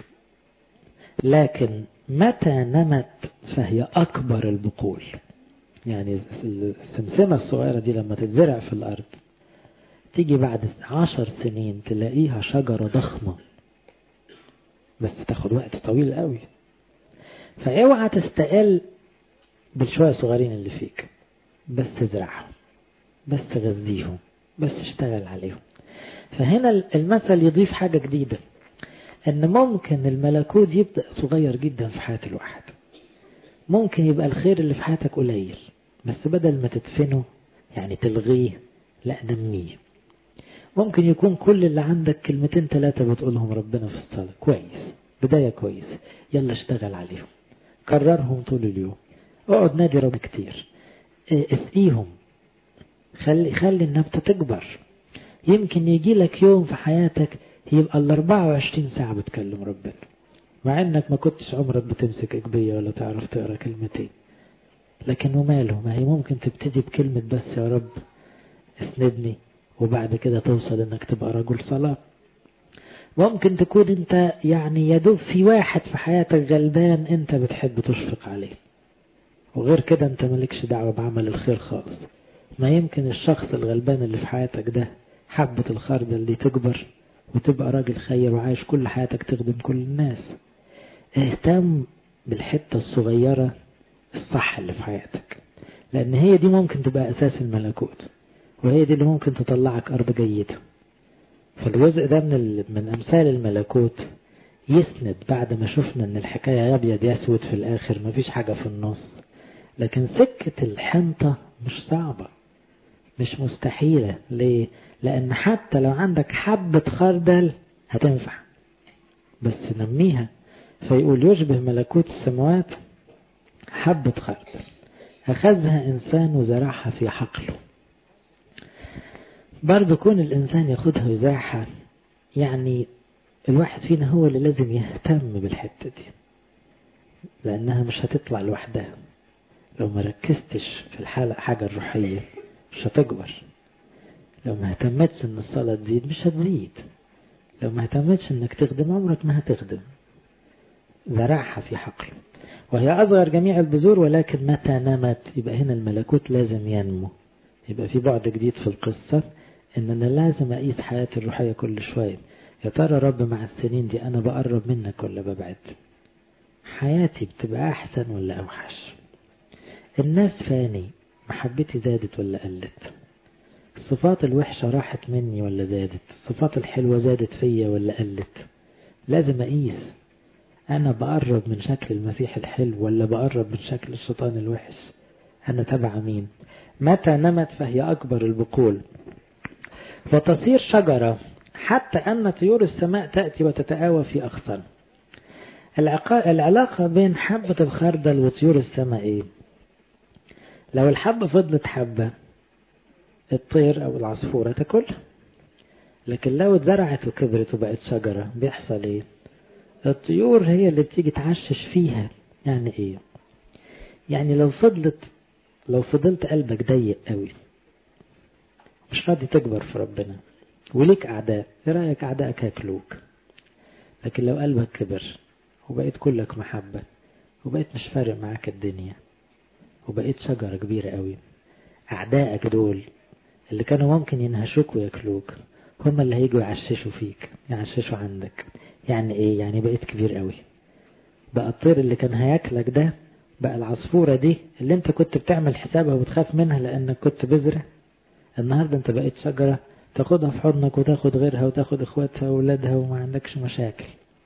لكن متى نمت فهي اكبر البقول يعني السمسمة الصغيرة دي لما تتزرع في الارض تيجي بعد عشر سنين تلاقيها شجرة ضخمة بس تاخد وقت طويل قوي فاوعى تستقل بالشوية صغيرين اللي فيك بس تزرعهم بس تغذيهم بس اشتغل عليهم فهنا المثل يضيف حاجة جديدة ان ممكن الملكوت يبدأ صغير جدا في حياة الواحد ممكن يبقى الخير اللي في حياتك قليل بس بدل ما تدفنه يعني تلغيه لا نميه ممكن يكون كل اللي عندك كلمتين ثلاثة بتقولهم ربنا في الصلاة كويس بداية كويسة يلا اشتغل عليهم كررهم طول اليوم اقعد نادي رب كتير اسقيهم خلي خلي النبتة تكبر يمكن يجي لك يوم في حياتك يبقى ال 24 ساعة بتكلم ربنا مع انك ما كنتش عمرك بتمسك اجبية ولا تعرف تقرا كلمتين لكن وماله ما هي ممكن تبتدي بكلمة بس يا رب اسندني وبعد كده توصل انك تبقى رجل صلاة ممكن تكون انت يعني يدوب في واحد في حياتك غلبان انت بتحب تشفق عليه وغير كده انت مالكش دعوة بعمل الخير خالص ما يمكن الشخص الغلبان اللي في حياتك ده حبة الخردل دي تكبر وتبقى راجل خير وعايش كل حياتك تخدم كل الناس اهتم بالحتة الصغيرة الصح اللي في حياتك لان هي دي ممكن تبقى اساس الملكوت وهي دي اللي ممكن تطلعك أرض جيدة فالجزء ده من, من أمثال الملكوت يسند بعد ما شفنا ان الحكاية أبيض يسود في الآخر مفيش حاجة في النص لكن سكة الحنطة مش صعبة مش مستحيلة ليه؟ لأن حتى لو عندك حبة خردل هتنفع بس نميها فيقول يشبه ملكوت السماوات حبة خردل أخذها إنسان وزرعها في حقله برضه كون الإنسان ياخدها ويزرعها يعني الواحد فينا هو اللي لازم يهتم بالحتة دي لأنها مش هتطلع لوحدها لو ما ركزتش في الحالة حاجة الروحية مش هتكبر لو ما اهتمتش ان الصلاة تزيد مش هتزيد لو ما اهتمتش انك تخدم عمرك ما هتخدم زرعها في حقله وهي أصغر جميع البذور ولكن متى نمت يبقى هنا الملكوت لازم ينمو يبقى في بعد جديد في القصة ان انا لازم اقيس حياتي الروحية كل شوية يا ترى رب مع السنين دي انا بقرب منك ولا ببعد حياتي بتبقى احسن ولا اوحش الناس فاني محبتي زادت ولا قلت الصفات الوحشة راحت مني ولا زادت الصفات الحلوة زادت فيا ولا قلت لازم اقيس انا بقرب من شكل المسيح الحلو ولا بقرب من شكل الشيطان الوحش انا تبع مين متى نمت فهي اكبر البقول وتصير شجرة حتى أن طيور السماء تأتي وتتآوى في أغصان العلاقة بين حبة الخردل وطيور السماء إيه؟ لو الحبة فضلت حبة الطير أو العصفورة تاكلها لكن لو اتزرعت وكبرت وبقت شجرة بيحصل ايه الطيور هي اللي بتيجي تعشش فيها يعني ايه يعني لو فضلت لو فضلت قلبك ضيق قوي مش راضي تكبر في ربنا وليك اعداء ايه رايك اعدائك هياكلوك لكن لو قلبك كبر وبقيت كلك محبة وبقيت مش فارق معاك الدنيا وبقيت شجرة كبيرة قوي أعدائك دول اللي كانوا ممكن ينهشوك وياكلوك هم اللي هيجوا يعششوا فيك يعششوا عندك يعني ايه يعني بقيت كبير قوي بقى الطير اللي كان هياكلك ده بقى العصفورة دي اللي انت كنت بتعمل حسابها وبتخاف منها لانك كنت بذرة النهاردة انت بقيت شجرة تاخدها في حضنك وتاخد غيرها وتاخد اخواتها واولادها وما عندكش مشاكل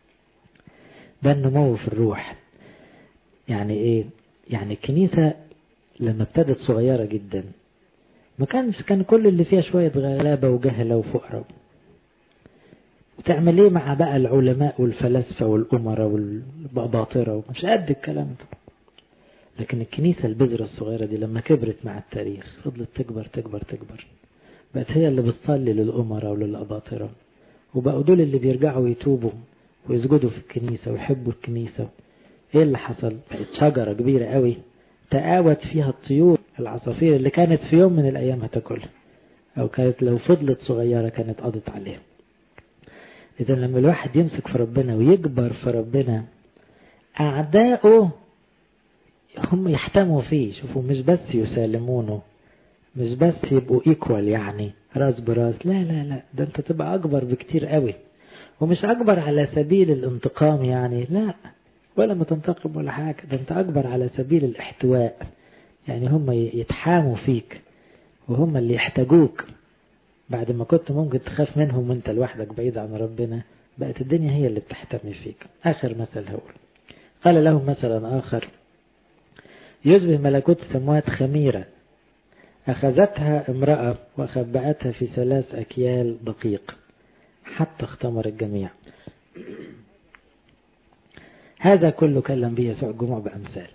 ده النمو في الروح يعني ايه يعني الكنيسة لما ابتدت صغيرة جدا ما كانش كان كل اللي فيها شوية غلابة وجهلة وفقراء بتعمل ايه مع بقى العلماء والفلاسفة والأمراء والباطرة ومش قد الكلام ده لكن الكنيسة البذرة الصغيرة دي لما كبرت مع التاريخ فضلت تكبر تكبر تكبر بقت هي اللي بتصلي للأمراء وللأباطرة وبقوا دول اللي بيرجعوا يتوبوا ويسجدوا في الكنيسة ويحبوا الكنيسة ايه اللي حصل بقت شجرة كبيرة قوي تقاوت فيها الطيور العصافير اللي كانت في يوم من الأيام هتاكلها أو كانت لو فضلت صغيرة كانت قضت عليها إذا لما الواحد يمسك في ربنا ويكبر في ربنا أعداؤه هم يحتموا فيه شوفوا مش بس يسالمونه مش بس يبقوا ايكوال يعني راس براس لا لا لا ده انت تبقى اكبر بكتير قوي ومش اكبر على سبيل الانتقام يعني لا ولا ما تنتقم ولا حاجة ده انت اكبر على سبيل الاحتواء يعني هم يتحاموا فيك وهم اللي يحتاجوك بعد ما كنت ممكن تخاف منهم وانت لوحدك بعيد عن ربنا بقت الدنيا هي اللي بتحتمي فيك اخر مثل هقول قال لهم مثلا اخر يشبه ملكوت السماوات خميرة أخذتها امرأة وخبأتها في ثلاث أكيال دقيق حتى اختمر الجميع هذا كله كلم به يسوع الجموع بأمثال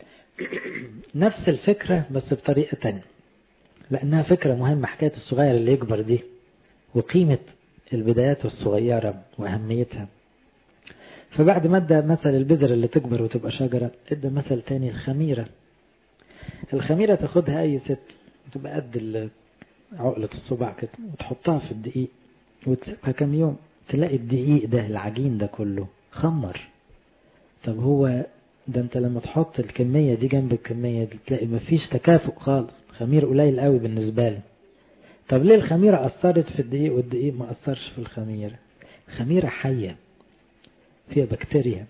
نفس الفكرة بس بطريقة تانية لأنها فكرة مهمة حكاية الصغير اللي يكبر دي وقيمة البدايات الصغيرة وأهميتها فبعد ما ادى مثل البذرة اللي تكبر وتبقى شجرة ادى مثل تاني الخميرة الخميرة تاخدها أي ست تبقى قد عقلة الصباع كده وتحطها في الدقيق وتسيبها كام يوم تلاقي الدقيق ده العجين ده كله خمر طب هو ده انت لما تحط الكمية دي جنب الكمية دي تلاقي مفيش تكافؤ خالص خمير قليل قوي بالنسبة له طب ليه الخميرة أثرت في الدقيق والدقيق ما أثرش في الخميرة الخميرة حية فيها بكتيريا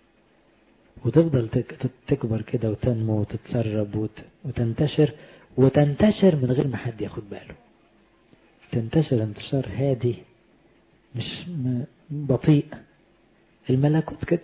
وتفضل تكبر كده وتنمو وتتسرب وتنتشر وتنتشر من غير ما حد ياخد باله تنتشر انتشار هادي مش بطيء الملكوت كده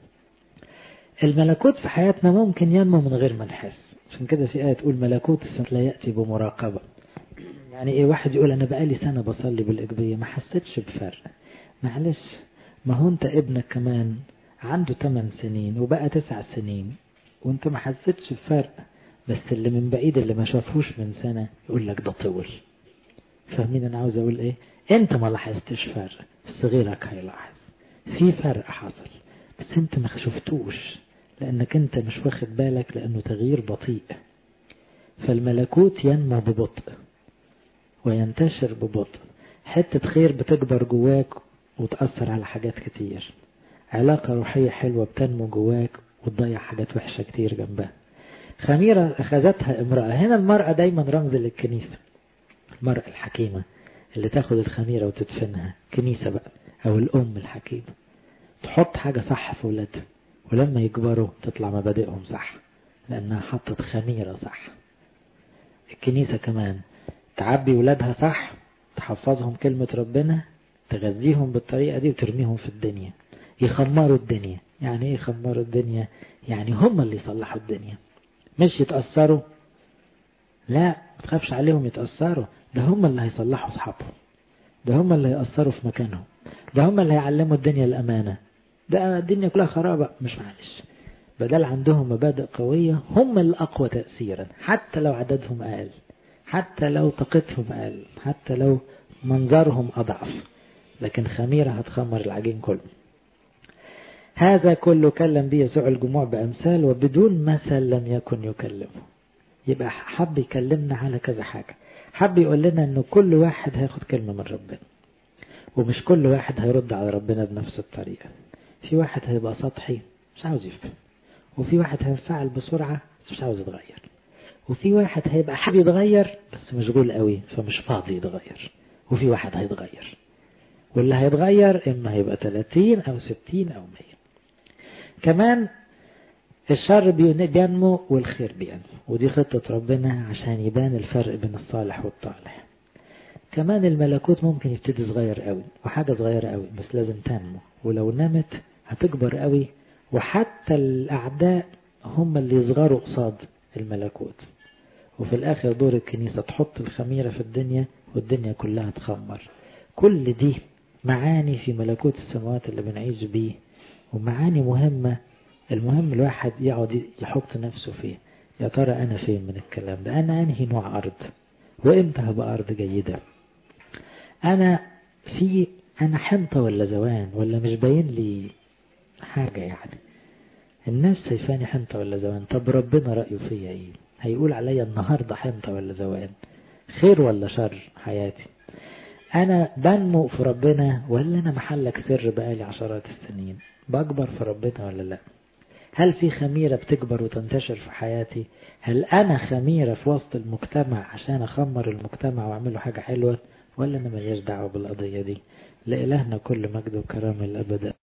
الملكوت في حياتنا ممكن ينمو من غير ما نحس عشان كده في آية تقول ملكوت السماء لا يأتي بمراقبة يعني ايه واحد يقول انا بقالي سنة بصلي بالإقبية ما حسيتش بفرق معلش ما هو انت ابنك كمان عنده 8 سنين وبقى 9 سنين وانت ما حسيتش بفرق بس اللي من بعيد اللي ما شافوش من سنة يقول لك ده طول فاهمين انا عاوز اقول ايه انت ما لاحظتش فرق بس غيرك هيلاحظ في فرق حصل بس انت ما شفتوش لانك انت مش واخد بالك لانه تغيير بطيء فالملكوت ينمو ببطء وينتشر ببطء حتة خير بتكبر جواك وتأثر على حاجات كتير علاقة روحية حلوة بتنمو جواك وتضيع حاجات وحشة كتير جنبها خميرة أخذتها امرأة هنا المرأة دايما رمز للكنيسة المرأة الحكيمة اللي تاخد الخميرة وتدفنها كنيسة بقى أو الأم الحكيمة تحط حاجة صح في ولادها ولما يكبروا تطلع مبادئهم صح لأنها حطت خميرة صح الكنيسة كمان تعبي ولادها صح تحفظهم كلمة ربنا تغذيهم بالطريقة دي وترميهم في الدنيا يخمروا الدنيا يعني ايه يخمروا الدنيا يعني هم اللي يصلحوا الدنيا مش يتأثروا لا ما تخافش عليهم يتأثروا ده هم اللي هيصلحوا اصحابهم ده هم اللي هيأثروا في مكانهم ده هم اللي هيعلموا الدنيا الأمانة ده الدنيا كلها خرابة مش معلش بدل عندهم مبادئ قوية هم الأقوى تأثيرا حتى لو عددهم أقل حتى لو طاقتهم أقل حتى لو منظرهم أضعف لكن خميرة هتخمر العجين كله هذا كله كلم به يسوع الجموع بأمثال وبدون مثل لم يكن يكلمه يبقى حب يكلمنا على كذا حاجة حب يقول لنا انه كل واحد هياخد كلمة من ربنا ومش كل واحد هيرد على ربنا بنفس الطريقة في واحد هيبقى سطحي مش عاوز يفهم وفي واحد هينفعل بسرعة بس مش عاوز يتغير وفي واحد هيبقى حابب يتغير بس مشغول قوي فمش فاضي يتغير وفي واحد هيتغير واللي هيتغير اما هيبقى 30 او 60 او 100 كمان الشر بينمو والخير بينمو ودي خطة ربنا عشان يبان الفرق بين الصالح والطالح كمان الملكوت ممكن يبتدي صغير قوي وحاجة صغيرة قوي بس لازم تنمو ولو نمت هتكبر قوي وحتى الأعداء هم اللي يصغروا قصاد الملكوت وفي الآخر دور الكنيسة تحط الخميرة في الدنيا والدنيا كلها تخمر كل دي معاني في ملكوت السماوات اللي بنعيش بيه ومعاني مهمة المهم الواحد يقعد يحط نفسه فيه يا ترى أنا فين من الكلام ده أنا أنهي نوع أرض وإمتى هبقى أرض جيدة أنا في أنا حنطة ولا زوان ولا مش باين لي حاجة يعني الناس شايفاني حنطة ولا زوان طب ربنا رأيه فيا إيه هيقول عليا النهاردة حنطة ولا زوان خير ولا شر حياتي أنا بنمو في ربنا ولا أنا محلك سر بقالي عشرات السنين بكبر في ربنا ولا لا هل في خميرة بتكبر وتنتشر في حياتي هل أنا خميرة في وسط المجتمع عشان أخمر المجتمع وأعمله حاجة حلوة ولا أنا ملياش دعوة بالقضية دي لإلهنا كل مجد وكرامة الأبد